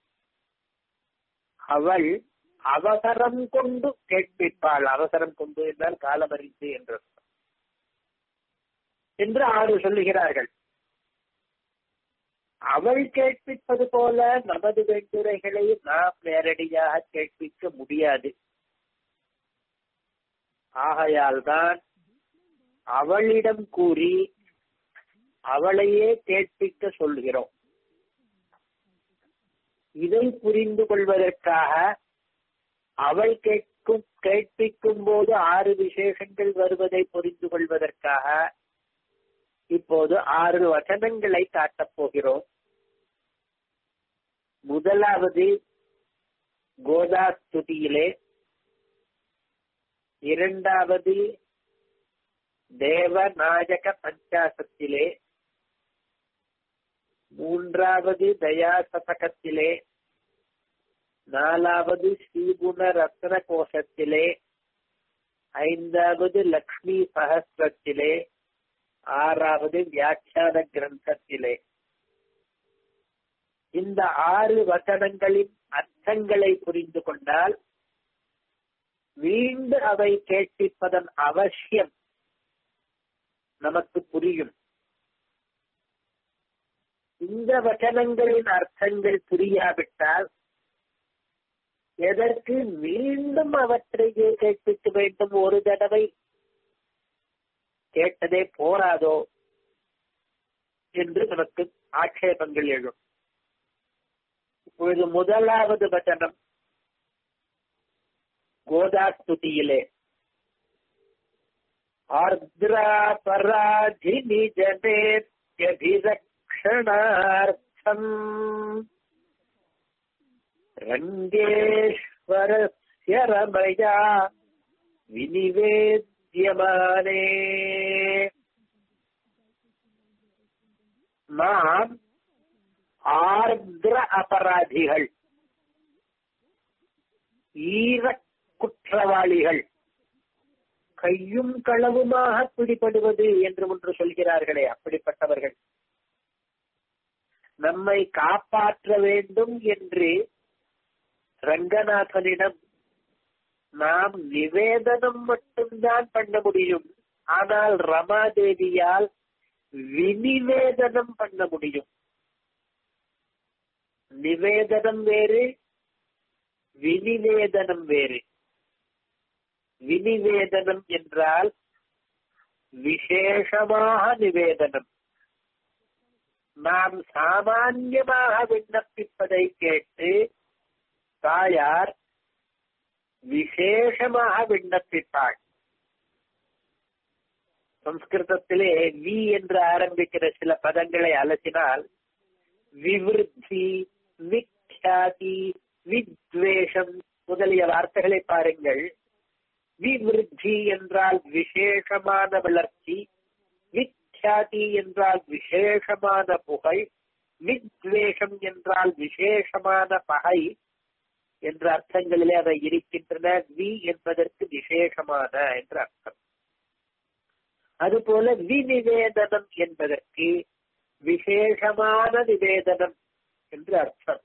அவள் அவசரம் கொண்டு கேட்பிப்பாள் அவசரம் கொண்டு என்றால் காலமறிந்து என்று என்று ஆறு சொல்லுகிறார்கள் அவள் கேட்பிப்பது போல நமது வெண்டுரைகளை நாம் நேரடியாக கேட்பிக்க முடியாது ஆகையால் தான் அவளிடம் கூறி அவளையே கேட்பிக்க சொல்கிறோம் இதை புரிந்து கொள்வதற்காக அவள் கேட்கும் கேட்பிக்கும் போது ஆறு விசேஷங்கள் வருவதை புரிந்து கொள்வதற்காக இப்போது ஆறு வசனங்களை காட்டப் போகிறோம் முதலாவது கோதாஸ்துதியிலே இரண்டாவது தேவநாயக பஞ்சாசத்திலே மூன்றாவது தயாசதகத்திலே நாலாவது ஸ்ரீகுண ரத்ன கோஷத்திலே ஐந்தாவது லக்ஷ்மி சகஸ்ரத்திலே ஆறாவது வியாக்கியான கிரந்தத்திலே இந்த ஆறு வசனங்களின் அர்த்தங்களை புரிந்து கொண்டால் மீண்டு அவை கேட்பிப்பதன் அவசியம் நமக்கு புரியும் இந்த வசனங்களின் அர்த்தங்கள் புரியாவிட்டால் எதற்கு மீண்டும் அவற்றையே கேட்பிக்க வேண்டும் ஒரு தடவை கேட்டதே போராதோ என்று நமக்கு ஆட்சேபங்கள் எழும் இப்பொழுது முதலாவது வசனம் கோதாஸ்துதியிலே ஆர்திரா பராஜினி ஜனேத்யபிரக்ஷணார்த்தம் ரங்கேஸ்வரஸ்ய ரமயா வினிவேத்யமானே நாம் ஆர்திர அபராதிகள் ஈர குற்றவாளிகள் கையும் களவுமாக பிடிபடுவது என்று ஒன்று சொல்கிறார்களே அப்படிப்பட்டவர்கள் நம்மை காப்பாற்ற வேண்டும் என்று ரங்கநாதனிடம் நாம் நிவேதனம் மட்டும்தான் பண்ண முடியும் ஆனால் ரமாதேவியால் வினிவேதனம் பண்ண முடியும் நிவேதனம் வேறு வினிவேதனம் வேறு வினிவேதனம் என்றால் விசேஷமாக நிவேதனம் நாம் சாமான்யமாக விண்ணப்பிப்பதை கேட்டு தாயார் விசேஷமாக விண்ணப்பிப்பாள் சம்ஸ்கிருதத்திலே வி என்று ஆரம்பிக்கிற சில பதங்களை அலசினால் விவிருத்தி விக்யாதி வித்வேஷம் முதலிய வார்த்தைகளை பாருங்கள் விவிருத்தி என்றால் விசேஷமான வளர்ச்சி விக்யாதி என்றால் விசேஷமான புகழ் வித்வேஷம் என்றால் விசேஷமான பகை என்ற அர்த்தங்களிலே அவை இருக்கின்றன வி என்பதற்கு விசேஷமான என்ற அர்த்தம் அதுபோல விநிவேதனம் என்பதற்கு விசேஷமான நிவேதனம் என்று அர்த்தம்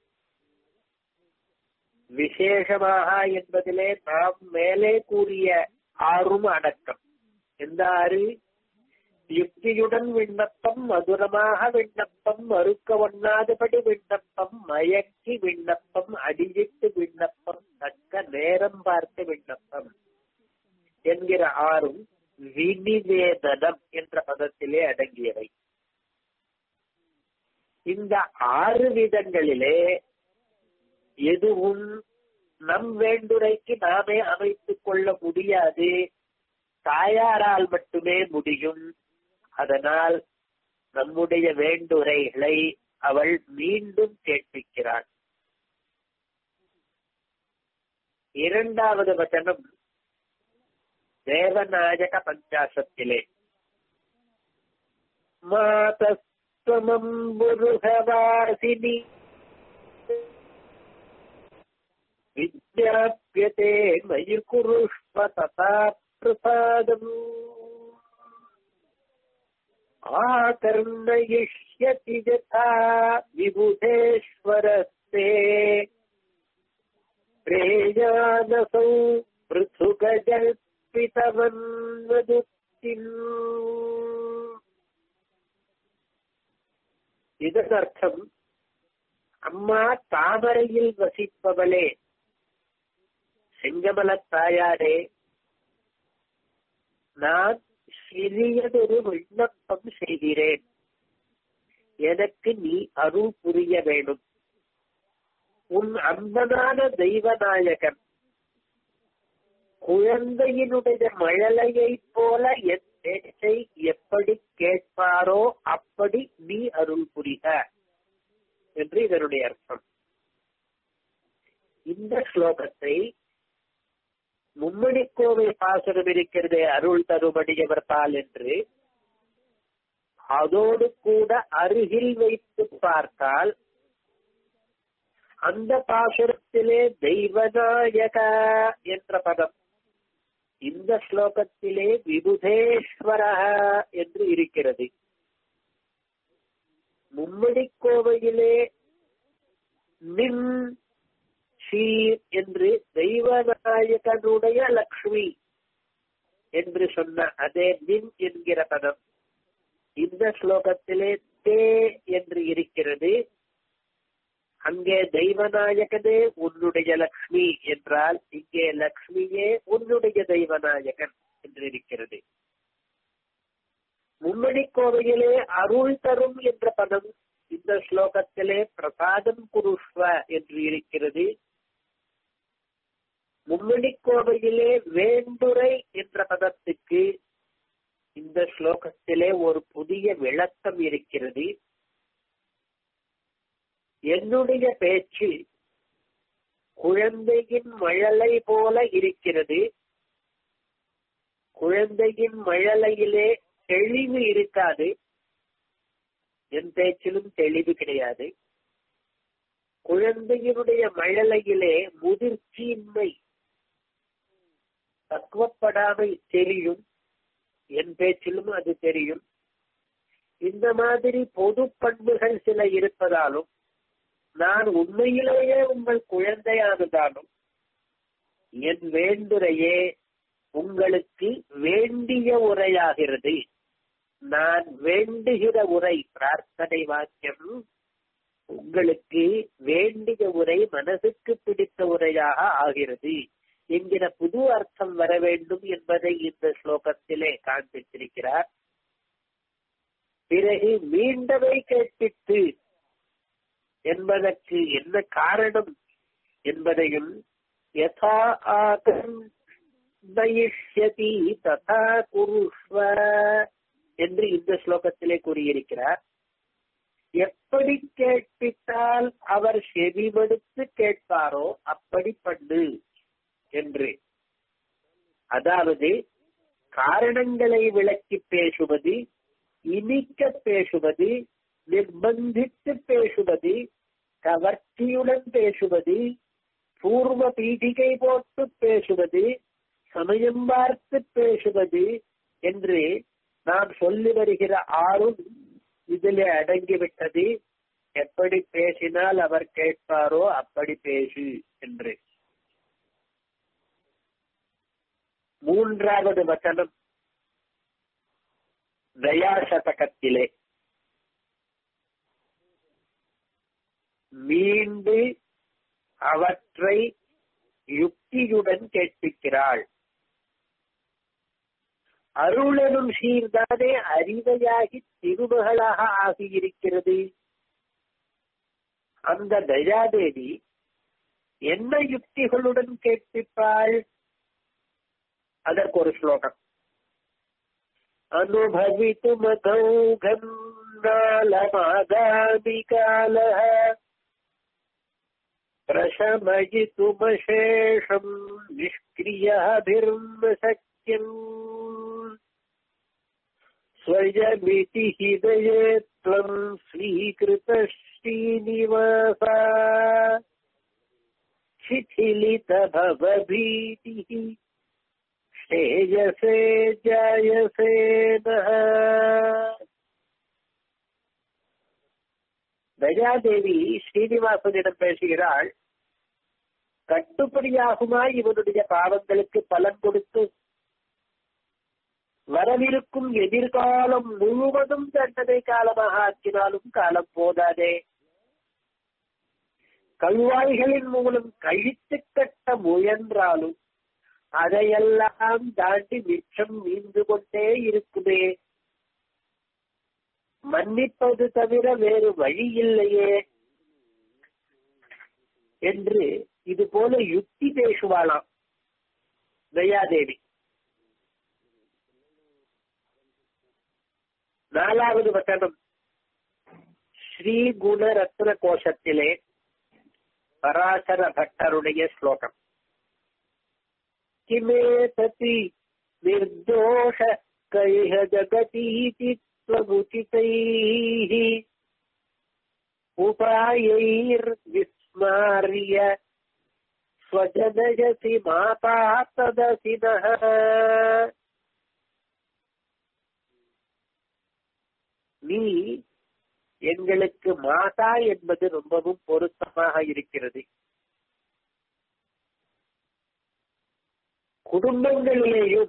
விசேஷமாக என்பதிலே நாம் மேலே கூறிய ஆறும் அடக்கம் எந்த ஆறு யுக்தியுடன் விண்ணப்பம் மதுரமாக விண்ணப்பம் மறுக்க ஒண்ணாதபடி விண்ணப்பம் மயக்கி விண்ணப்பம் அடியிட்டு விண்ணப்பம் தக்க நேரம் பார்த்து விண்ணப்பம் என்கிற ஆறும் வினிவேதனம் என்ற பதத்திலே அடங்கியவை இந்த ஆறு விதங்களிலே எதுவும் நம் வேண்டுரைக்கு நாமே அமைத்துக் கொள்ள முடியாது தாயாரால் மட்டுமே முடியும் அதனால் நம்முடைய வேண்டுரைகளை அவள் மீண்டும் கேட்பிக்கிறாள் இரண்டாவது வசனம் தேவநாயக பஞ்சாசத்திலே மாதஸ்வமம் புருகவாசினி விஜாபியதே மயி குருஷ்வ ததா பிரசாதம் ஆகர்ணயிஷ்யதி யதா விபுதேஸ்வரஸ்தே பிரேயானசௌ பிருத்துகஜல்பிதவன்வதுத்தின் இதனர்த்தம் அம்மா தாமரையில் வசிப்பவளே செங்கமலத் தாயாரே நான் சிறியதொரு விண்ணப்பம் செய்கிறேன் எனக்கு நீ அருள் புரிய வேணும் உன் அன்பனான தெய்வநாயகன் குழந்தையினுடைய மழலையை போல என் பேச்சை எப்படி கேட்பாரோ அப்படி நீ அருள் புரிக என்று இதனுடைய அர்த்தம் இந்த ஸ்லோகத்தை மும்மணிக்கோவை பாசுரம் இருக்கிறதே அருள் தருமடியவர் பால் என்று அதோடு கூட அருகில் வைத்து பார்த்தால் அந்த பாசுரத்திலே தெய்வநாயக என்ற பதம் இந்த ஸ்லோகத்திலே விபுதேஸ்வர என்று இருக்கிறது மும்மடி கோவையிலே நின் ஷீர் என்று தெய்வநாயகனுடைய லக்ஷ்மி என்று சொன்ன அதே நின் என்கிற பதம் இந்த ஸ்லோகத்திலே தே என்று இருக்கிறது அங்கே தெய்வநாயகனே உன்னுடைய லக்ஷ்மி என்றால் இங்கே லக்ஷ்மியே உன்னுடைய தெய்வநாயகன் என்று இருக்கிறது மும்மணி கோவையிலே அருள் தரும் என்ற பதம் இந்த ஸ்லோகத்திலே பிரசாதம் குருஷ்வ என்று இருக்கிறது மும்மணி கோவையிலே வேண்டுரை என்ற பதத்துக்கு இந்த ஸ்லோகத்திலே ஒரு புதிய விளக்கம் இருக்கிறது என்னுடைய பேச்சு குழந்தையின் மழலை போல இருக்கிறது குழந்தையின் மழலையிலே தெளிவு இருக்காது என் பேச்சிலும் தெளிவு கிடையாது குழந்தையினுடைய மழலையிலே முதிர்ச்சியின்மை பக்குவப்படாமை தெரியும் என் பேச்சிலும் அது தெரியும் இந்த மாதிரி பொது பண்புகள் சில இருப்பதாலும் நான் உண்மையிலேயே உங்கள் குழந்தையானதாலும் என் வேண்டுரையே உங்களுக்கு வேண்டிய உரையாகிறது நான் வேண்டுகிற உரை பிரார்த்தனை வாக்கியம் உங்களுக்கு வேண்டிய உரை மனசுக்கு பிடித்த உரையாக ஆகிறது என்கிற புது அர்த்தம் வர வேண்டும் என்பதை இந்த ஸ்லோகத்திலே காண்பித்திருக்கிறார் பிறகு மீண்டவை கேட்பித்து என்பதற்கு என்ன காரணம் என்பதையும் யதா ஆகம் நயிஷ்யதி ததா குருஷ்வ என்று இந்த ஸ்லோகத்திலே கூறியிருக்கிறார் எப்படி கேட்பித்தால் அவர் செவிமடுத்து கேட்பாரோ அப்படி பண்ணு என்று அதாவது காரணங்களை விளக்கி பேசுவது இனிக்க பேசுவது நிர்பந்தித்து பேசுவது கவர்ச்சியுடன் பேசுவது பூர்வ பீடிகை போட்டு பேசுவது சமயம் பார்த்து பேசுவது என்று நாம் சொல்லி வருகிற ஆறும் இதிலே அடங்கிவிட்டது எப்படி பேசினால் அவர் கேட்பாரோ அப்படி பேசு என்று மூன்றாவது வசனம் தயாசதகத்திலே மீண்டு அவற்றை யுக்தியுடன் கேட்பிக்கிறாள் அருளனும் சீர்தானே அறிவையாகி திருமகளாக ஆகியிருக்கிறது அந்த தயாதேவி என்ன யுக்திகளுடன் கேட்பிப்பாள் அதற்கு ஒரு ஸ்லோகம் அனுபவித்துமகௌகம் நாளமாகாமி காலः प्रशमयितुमशेषम् निष्क्रियाभिर्म सख्यम् स्वयमिति हृदये त्वम् स्वीकृत श्रीनिवासा शिथिलितभवभीतिः श्रेयसे जायसे नः தயாதேவி ஸ்ரீனிவாசனிடம் பேசுகிறாள் கட்டுப்படியாகுமா இவனுடைய பாவங்களுக்கு பலன் கொடுத்து வரவிருக்கும் எதிர்காலம் முழுவதும் தண்டனை காலமாக ஆக்கினாலும் காலம் போதாதே கல்வாய்களின் மூலம் கழித்து கட்ட முயன்றாலும் அதையெல்லாம் தாண்டி மிச்சம் மீண்டு கொண்டே இருக்குமே மன்னிப்பது தவிர வேறு வழி இல்லையே என்று இது போல யுக்தி பேசுவாளாம் தயாதேவி நாலாவது வசனம் ஸ்ரீ குண ரத்ன கோஷத்திலே பராசர பட்டருடைய ஸ்லோகம் கிமே ததி நிர்தோஷ கைஹ ஜகதீதி त्वमुचितैः उपायैर्विस्मार्य स्वजनयसि माता तदसि नः நீ எங்களுக்கு மாதா என்பது ரொம்பவும் பொருத்தமாக இருக்கிறது குடும்பங்களிலேயும்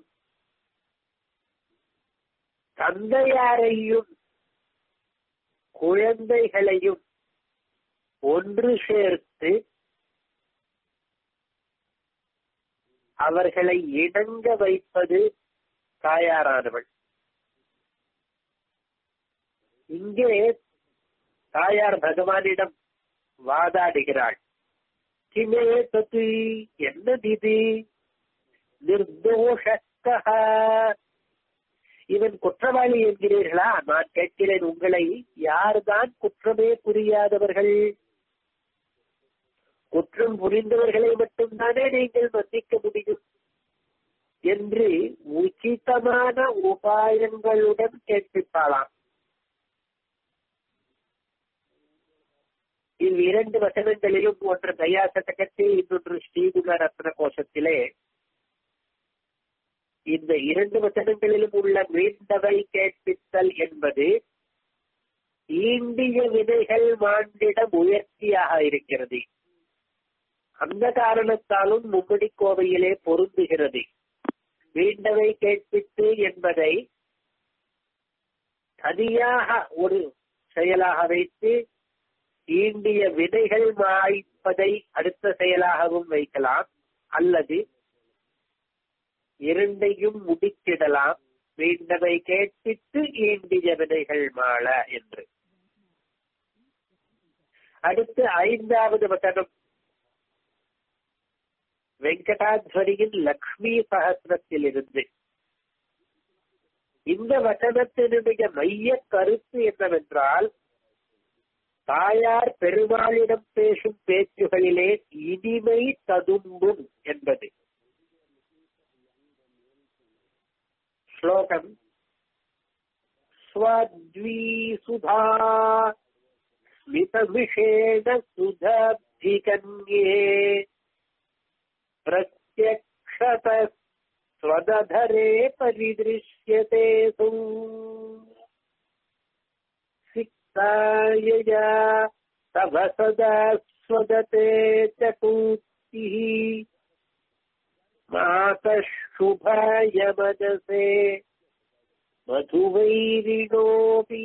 தந்தையாரையும் குழந்தைகளையும் ஒன்று சேர்த்து அவர்களை இணங்க வைப்பது தாயாரானவள் இங்கே தாயார் பகவானிடம் வாதாடுகிறாள் கிமே தத்து என்னது நிர்தோஷக்கா இவன் குற்றவாளி என்கிறீர்களா நான் கேட்கிறேன் உங்களை யார்தான் குற்றமே புரியாதவர்கள் குற்றம் புரிந்தவர்களை மட்டும்தானே நீங்கள் மன்னிக்க முடியும் என்று உச்சிதமான உபாயங்களுடன் கேட்பிப்பாளாம் இவ்விரண்டு வசனங்களிலும் ஒன்று தயாசதகத்தில் இன்னொன்று ஸ்ரீகுண ரத்ன கோஷத்திலே இந்த இரண்டு வசனங்களிலும் உள்ள மீண்டவை கேட்பித்தல் என்பது ஈண்டிய விதைகள் மாண்டிட முயற்சியாக இருக்கிறது அந்த காரணத்தாலும் மும்மடி கோவையிலே பொருந்துகிறது மீண்டவை கேட்பித்து என்பதை தனியாக ஒரு செயலாக வைத்து ஈண்டிய விதைகள் மாய்ப்பதை அடுத்த செயலாகவும் வைக்கலாம் அல்லது இரண்டையும் முடித்திடலாம் மீண்டவை கேட்பித்து ஈண்டிய விதைகள் மாள என்று அடுத்து ஐந்தாவது வசனம் வெங்கடாத்வரியின் லக்ஷ்மி சகசிரத்தில் இருந்து இந்த வசனத்தினுடைய மைய கருத்து என்னவென்றால் தாயார் பெருமாளிடம் பேசும் பேச்சுகளிலே இனிமை ததும்பும் என்பது ஸ்லோகம் स्वद्वीसुधा स्मितविषेण सुधाब्धिकन्ये प्रत्यक्षत स्वदधरे परिदृश्यते सु सिक्तायया तव सदा स्वदते च कूर्तिः मातः शुभाय मदसे மதுவைரிடோபி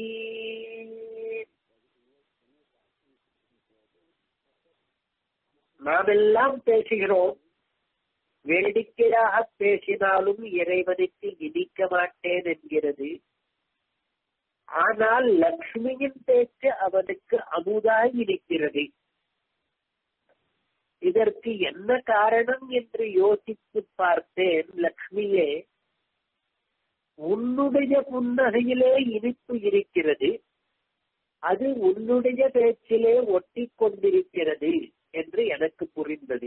நாமெல்லாம் பேசுகிறோம் வேடிக்கையாக பேசினாலும் இறைவனுக்கு இனிக்க மாட்டேன் என்கிறது ஆனால் லக்ஷ்மியின் பேச்சு அவனுக்கு அமுதாய் இருக்கிறது இதற்கு என்ன காரணம் என்று யோசித்து பார்த்தேன் லக்ஷ்மியே உன்னுடைய புன்னகையிலே இனிப்பு இருக்கிறது அது உன்னுடைய பேச்சிலே ஒட்டி கொண்டிருக்கிறது என்று எனக்கு புரிந்தது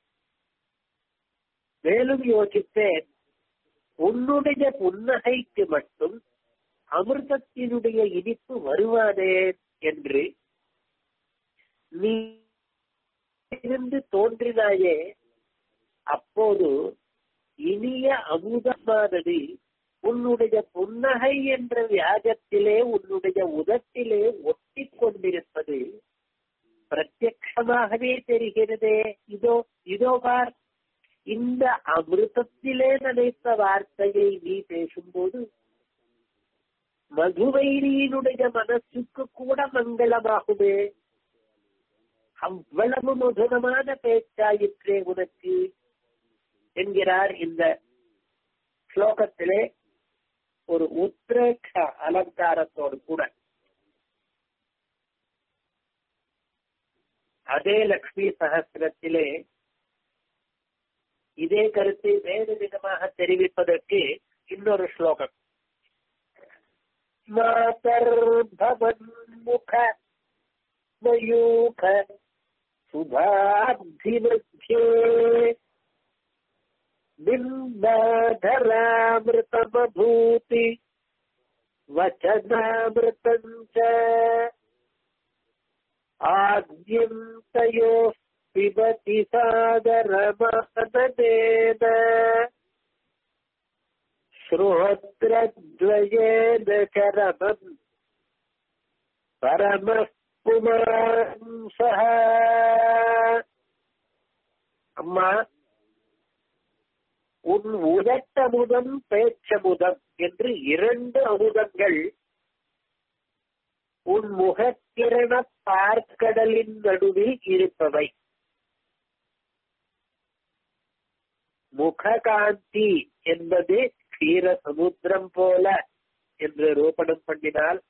மேலும் யோசித்தேன் உன்னுடைய புன்னகைக்கு மட்டும் அமிர்தத்தினுடைய இனிப்பு வருவானே என்று நீ இருந்து தோன்றினாயே அப்போது இனிய அமுதமானது உன்னுடைய புன்னகை என்ற வியாஜத்திலே உன்னுடைய உதட்டிலே ஒட்டி கொண்டிருப்பது பிரத்யமாகவே தெரிகிறதே இதோ இதோ பார் இந்த அமிர்தத்திலே நினைத்த வார்த்தையை நீ பேசும்போது மதுவைரியினுடைய மனசுக்கு கூட மங்களமாகுமே அவ்வளவு மதுரமான பேச்சாயிற்றே உனக்கு என்கிறார் இந்த ஸ்லோகத்திலே ஒரு உத்ரேட்ச அலங்காரத்தோடு கூட அதே லக்ஷ்மி சகசிரத்திலே இதே கருத்தை வேறு விதமாக தெரிவிப்பதற்கு இன்னொரு ஸ்லோகம் மாதர்பவன்முக மயூக சுபாப்திமத்தியே बिम्बाधरामृतमभूति वचनामृतम् च आद्यम् तयोः पिबति सागरमहनदेन श्रोत्रद्वयेन चरमम् परमः पुमांसः அம்மா உன் உதட்டமுதம் பேச்சமுதம் என்று இரண்டு அமுதங்கள் உன் முகக்கிரண பார்க்கடலின் நடுவில் இருப்பவை முககாந்தி என்பது க்ஷீர சமுத்திரம் போல என்று ரூபணம் பண்ணினால்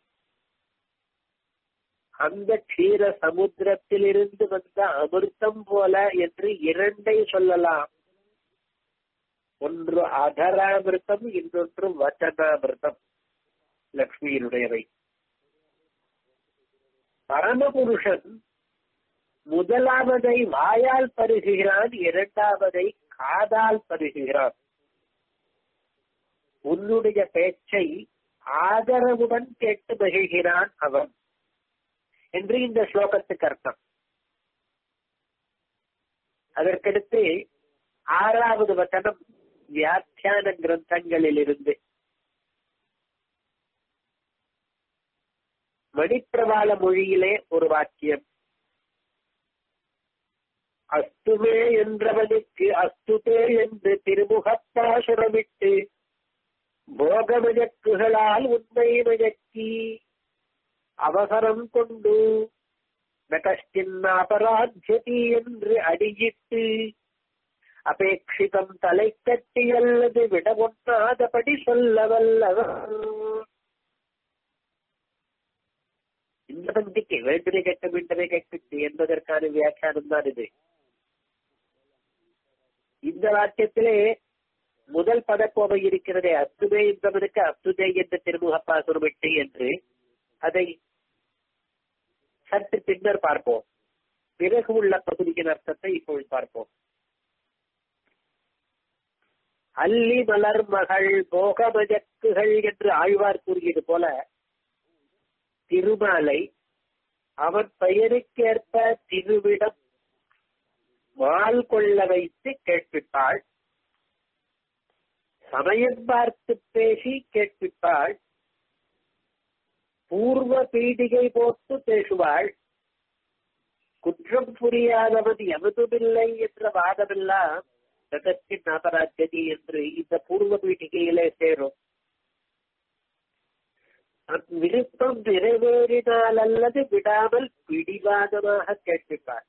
அந்த க்ஷீர சமுத்திரத்திலிருந்து வந்த அமிர்தம் போல என்று இரண்டை சொல்லலாம் ஒன்று அதராமிருத்தம் இன்னொன்று வச்சனாமிருத்தம் லக்ஷ்மியினுடையவை பரமபுருஷன் முதலாவதை வாயால் பருகுகிறான் இரண்டாவதை காதால் பருகுகிறான் உன்னுடைய பேச்சை ஆதரவுடன் கேட்டு மகிழ்கிறான் அவன் என்று இந்த ஸ்லோகத்துக்கு அர்த்தம் அதற்கடுத்து ஆறாவது வசனம் வியாக்கியான கிரந்தங்களில் இருந்து மணிப்பிரவாள மொழியிலே ஒரு வாக்கியம் அஸ்துமே என்றவனுக்கு அஸ்துதே என்று திருமுகப்பாசுரமிட்டு போகமயக்குகளால் உண்மை மயக்கி அவசரம் கொண்டு நகஷ்டின்னாபராஜ்யதி என்று அடியிட்டு அபேட்சிதம் தலை கட்டி அல்லது விட ஒண்ணாதபடி சொல்ல வல்லவர் இந்த பந்திக்கு வேண்டுமே கேட்க மீண்டமே கேட்பிட்டு என்பதற்கான வியாக்கியானம் தான் இது இந்த வாக்கியத்திலே முதல் பதக்கோவை இருக்கிறதே அத்துமே என்பவனுக்கு அத்துதே என்ற திருமுகப்பாசுரமிட்டு என்று அதை சற்று பின்னர் பார்ப்போம் பிறகு உள்ள பகுதியின் அர்த்தத்தை இப்பொழுது பார்ப்போம் அல்லி மலர் மகள் போகமஜக்குகள் என்று ஆழ்வார் கூறியது போல திருமாலை அவன் பெயருக்கேற்ப திருவிடம் வால் கொள்ள வைத்து கேட்பிப்பாள் சமயம் பார்த்து பேசி கேட்பிப்பாள் பூர்வ பீடிகை போட்டு பேசுவாள் குற்றம் புரியாதவன் எவதுமில்லை என்ற வாதமெல்லாம் ஜகத்தின் அபராஜதி என்று இந்த பூர்வ பீடிகையிலே சேரும் விருப்பம் நிறைவேறினால் அல்லது விடாமல் பிடிவாதமாக கேட்பிப்பார்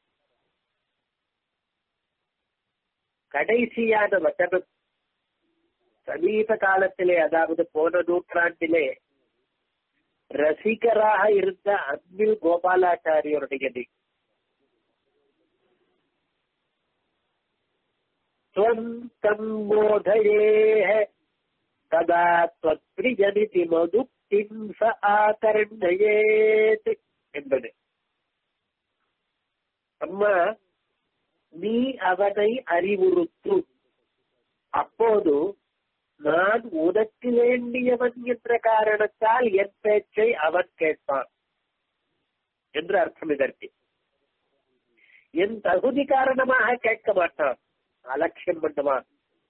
கடைசியான வசனம் சமீப காலத்திலே அதாவது போன நூற்றாண்டிலே ரசிகராக இருந்த அன்பில் கோபாலாச்சாரியோருடையது त्वम् तम् बोधयेः तदा त्वत्प्रियमिति மதுக்திம் ச ஆகர்ணயேத் என்பது அம்மா நீ அவனை அறிவுறுத்து அப்போது நான் உனக்கு வேண்டியவன் என்ற காரணத்தால் என் பேச்சை அவன் கேட்பான் என்று அர்த்தம் இதற்கு என் தகுதி காரணமாக கேட்க மாட்டான் அலட்சியம் பண்ணுவான்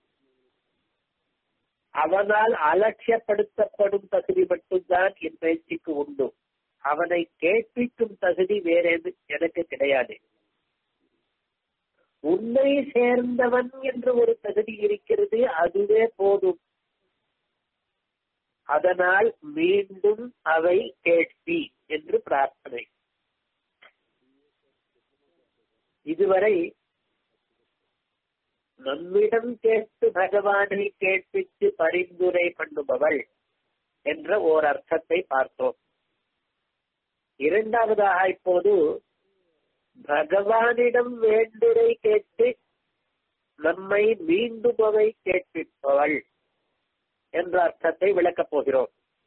அவனால் அலட்சியப்படுத்தப்படும் தகுதி மட்டும்தான் என் பேச்சுக்கு உண்டு அவனை கேட்பிக்கும் தகுதி வேற எனக்கு கிடையாது உன்னை சேர்ந்தவன் என்ற ஒரு தகுதி இருக்கிறது அதுவே போதும் அதனால் மீண்டும் அவை கேட்பி என்று பிரார்த்தனை இதுவரை நம்மிடம் கேட்டு பகவானை கேட்பித்து பரிந்துரை பண்ணுபவள் என்ற ஓர் அர்த்தத்தை பார்த்தோம் இரண்டாவதாக இப்போது பகவானிடம் வேண்டுரை கேட்டு நம்மை மீண்டுபவை கேட்பிப்பவள் என்ற அர்த்தத்தை விளக்கப் போகிறோம்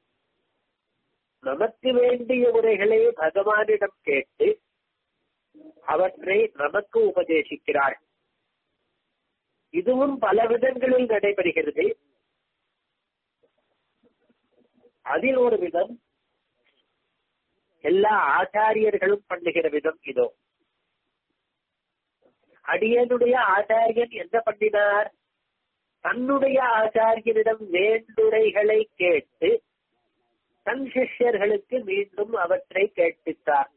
நமக்கு வேண்டிய உரைகளை பகவானிடம் கேட்டு அவற்றை நமக்கு உபதேசிக்கிறாள் இதுவும் பல விதங்களில் நடைபெறுகிறது அதில் ஒரு விதம் எல்லா ஆச்சாரியர்களும் பண்ணுகிற விதம் இதோ அடியனுடைய ஆச்சாரியன் என்ன பண்ணினார் தன்னுடைய ஆச்சாரியனிடம் வேண்டுரைகளை கேட்டு தன் சிஷ்யர்களுக்கு மீண்டும் அவற்றை கேட்பித்தார்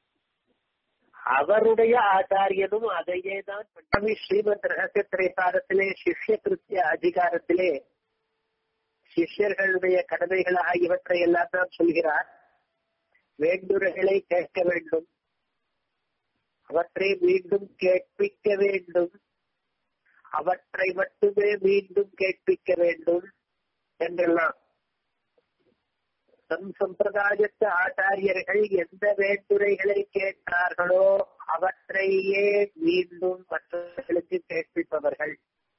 அவருடைய ஆச்சாரியனும் அதையே தான் சுவாமி ஸ்ரீமத் ரகசிய திரைசாரத்திலே சிஷ்ய கிருத்திய அதிகாரத்திலே சிஷ்யர்களுடைய கடமைகளாக இவற்றை எல்லாம் தான் சொல்கிறார் வேண்டுரைகளை கேட்க வேண்டும் அவற்றை மீண்டும் கேட்பிக்க வேண்டும் அவற்றை மட்டுமே மீண்டும் கேட்பிக்க வேண்டும் என்றெல்லாம் நம் சம்பிரதாயத்து ஆச்சாரியர்கள் எந்த வேண்டுரைகளை கேட்டார்களோ அவற்றையே மீண்டும் மற்றவர்களுக்கு கேட்பிப்பவர்கள்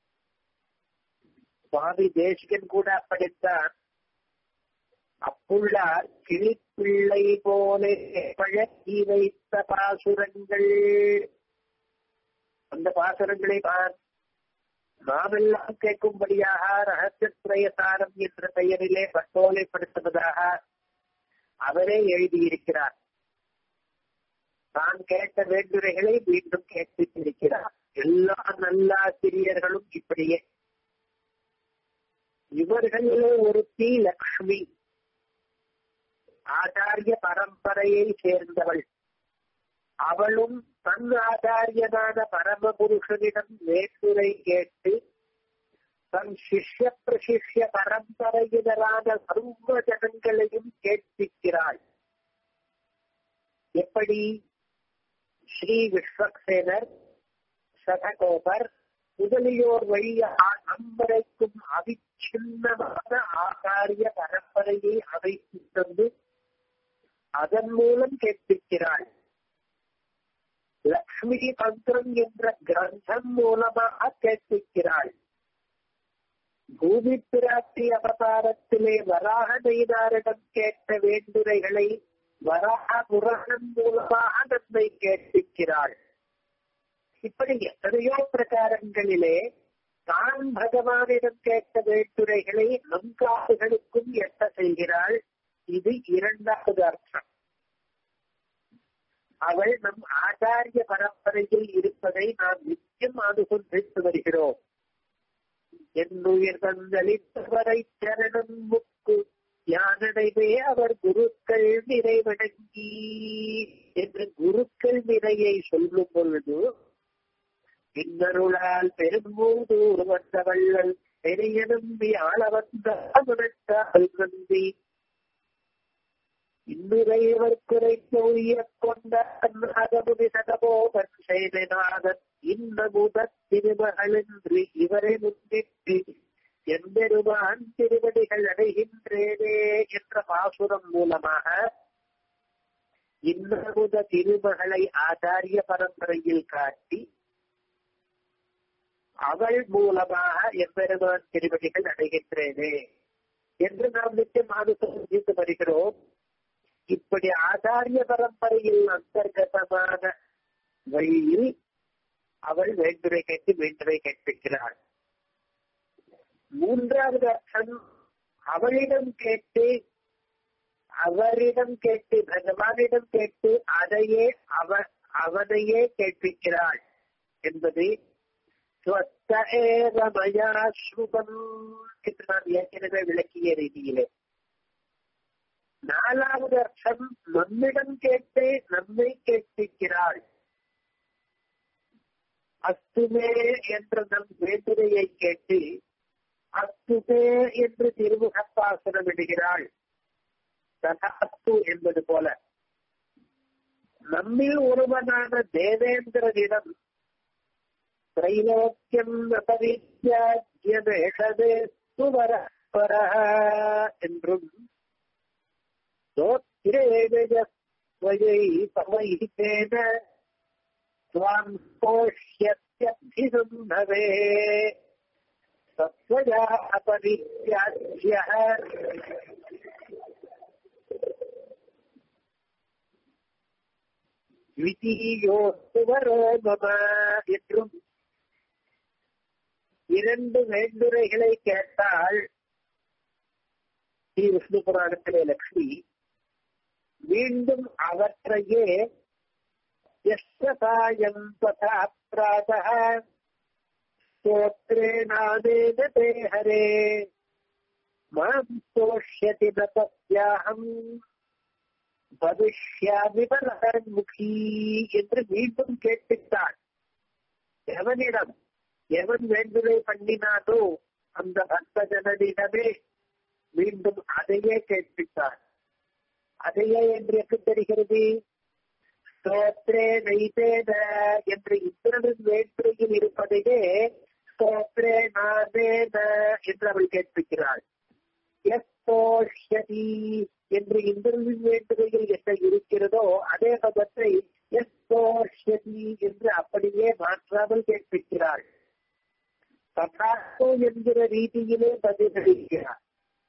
சுவாமி தேசிகன் கூட அப்படித்தான் அப்புள்ளார் கிளிப்பிள்ளை போல பழக்கி வைத்த பாசுரங்கள் அந்த பாசுரங்களை நாமெல்லாம் கேட்கும்படியாக ரகசியத்ரயசாரம் என்ற பெயரிலே பட்டோலைப்படுத்துவதாக அவரே எழுதியிருக்கிறார் தான் கேட்ட வேண்டுரைகளை மீண்டும் கேட்பித்திருக்கிறார் எல்லா நல்லாசிரியர்களும் இப்படியே இவர்களிலே ஒருத்தி லக்ஷ்மி ஆச்சாரிய பரம்பரையை சேர்ந்தவள் அவளும் தன் ஆச்சாரியனான பரமபுருஷனிடம் வேற்றுரை கேட்டு தன் சிஷ்ய பிரசிஷ்ய பரம்பரையினரான சர்வ ஜனங்களையும் கேட்பிக்கிறாள் எப்படி ஸ்ரீ விஸ்வக்சேனர் சதகோபர் முதலியோர் வழியாக நம்மரைக்கும் அவிச்சின்னமான ஆச்சாரிய பரம்பரையை அமைத்து தந்து அதன் மூலம் கேட்பிக்கிறாள் லக்ஷ்மி பூமி தந்திரம் என்ற கிரந்தம் மூலமாக கேட்பிக்கிறாள் பூமி பிராட்டி அவதாரத்திலே வராக நெய்தாரிடம் கேட்ட வேண்டுரைகளை வராக புராணம் மூலமாக நம்மை கேட்பிக்கிறாள் இப்படி எத்தனையோ பிரகாரங்களிலே தான் பகவானிடம் கேட்ட வேண்டுரைகளை நம் காதுகளுக்கும் எட்ட செய்கிறாள் இது இரண்டாவது அர்த்தம் அவள் நம் ஆச்சாரிய பரம்பரையில் இருப்பதை நாம் நிச்சயம் அனுகொண்டிட்டு வருகிறோம் என்னுயிர் தந்தளித்தவரை சரணம் முக்கு யானடைவே அவர் குருக்கள் நிறைவணங்கி என்று குருக்கள் நிறையை சொல்லும் பொழுது பின்னருளால் பெரும்போதூர் வந்த வள்ளல் பெரிய நம்பி ஆள வந்த அமுனத்தால் நம்பி இன்னுரையவர் குறைக்க உய கொண்ட அகமுதி சகபோகன் செய்தநாதன் இன்னமுத திருமகளின்றி இவரை முன்னிட்டு எம்பெருமான் திருவடிகள் அடைகின்றேனே என்ற பாசுரம் மூலமாக இன்னமுத திருமகளை ஆச்சாரிய பரம்பரையில் காட்டி அவள் மூலமாக எம்பெருமான் திருவடிகள் அடைகின்றேனே என்று நாம் நிச்சயமாக சிந்தித்து வருகிறோம் இப்படி ஆச்சாரிய பரம்பரையில் அந்தர்கதமான வழியில் அவள் வேண்டுரை கேட்டு வேண்டுரை கேட்பிக்கிறாள் மூன்றாவது அர்த்தம் அவளிடம் கேட்டு அவரிடம் கேட்டு பகவானிடம் கேட்டு அதையே அவ அவனையே கேட்பிக்கிறாள் என்பது ஸ்வத்த ஏவ மயா ஸ்ருதம் என்று நான் ஏற்கனவே விளக்கிய ரீதியிலே நாலாவது அர்த்தம் நம்மிடம் கேட்டு நம்மை கேட்பிக்கிறாள் அஸ்துமே என்ற நம் வேண்டுரையை கேட்டு அஸ்துமே என்று திருமுகப்பாசனம் விடுகிறாள் ததாஸ்து என்பது போல நம்மில் ஒருவனான தேவேந்திரனிடம் திரைலோக்கியம் அபரித்யாஜ்யமேஷதே சுவரப்பர என்றும் स्तोत्रेजस्वयै समैतेन त्वाम् पोष्यत्यभिसम्भवे तत्त्वया अपरित्याज्यः द्वितीयोस्तुवरो मम என்றும் இரண்டு வேண்டுரைகளை கேட்டால் ஸ்ரீ விஷ்ணு புராணத்திலே லக்ஷ்மி மீண்டும் அவற்றையே யஸ்வசாயம் ததா பிராதः स्तोत्रेणानेन ते हरे மாம் தோஷ்யதி ந தஸ்யாஹம் பவிஷ்யாமி பலமுகி என்று மீண்டும் கேட்பித்தாள் எவனிடம் எவன் வேண்டுதலை பண்ணினானோ அந்த பக்த ஜனனிடமே மீண்டும் அதையே கேட்பித்தார் அதையே என்று எப்படி தெரிகிறது ஸ்தோத்ரே நைதேன என்று இந்திரனின் வேற்றுமையில் இருப்பதையே ஸ்தோத்ரே நாதேன என்று அவள் கேட்பிக்கிறாள் எஸ்தோஷ்யதி என்று இந்திரனின் வேண்டுமையில் என்ன இருக்கிறதோ அதே பதத்தை எஸ்தோஷ்யதி என்று அப்படியே மாற்றாமல் கேட்பிக்கிறாள் ததாசோ என்கிற ரீதியிலே பதிலளிக்கிறார்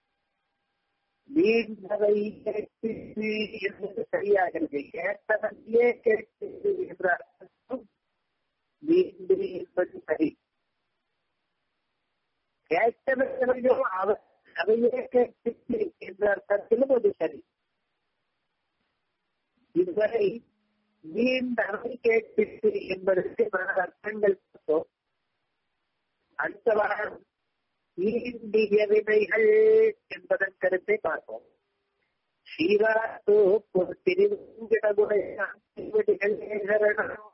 நீண்டவை கேட்டு என்பது சரியாகிறது கேட்டவனையே கேட்டு என்ற அர்த்தம் நீண்டு என்பது சரி கேட்டவர்களையோ அவ அவையே கேட்டு என்ற அர்த்தத்திலும் அது சரி இதுவரை நீண்டவை கேட்டு என்பதற்கு பல அர்த்தங்கள் பார்த்தோம் அடுத்த வாரம் ஈண்டிய விதைகள் என்பதன் கருத்தை பார்ப்போம் ஸ்ரீராத்து ஒரு திருவிடமுடைய திருவடிகள் சரணம்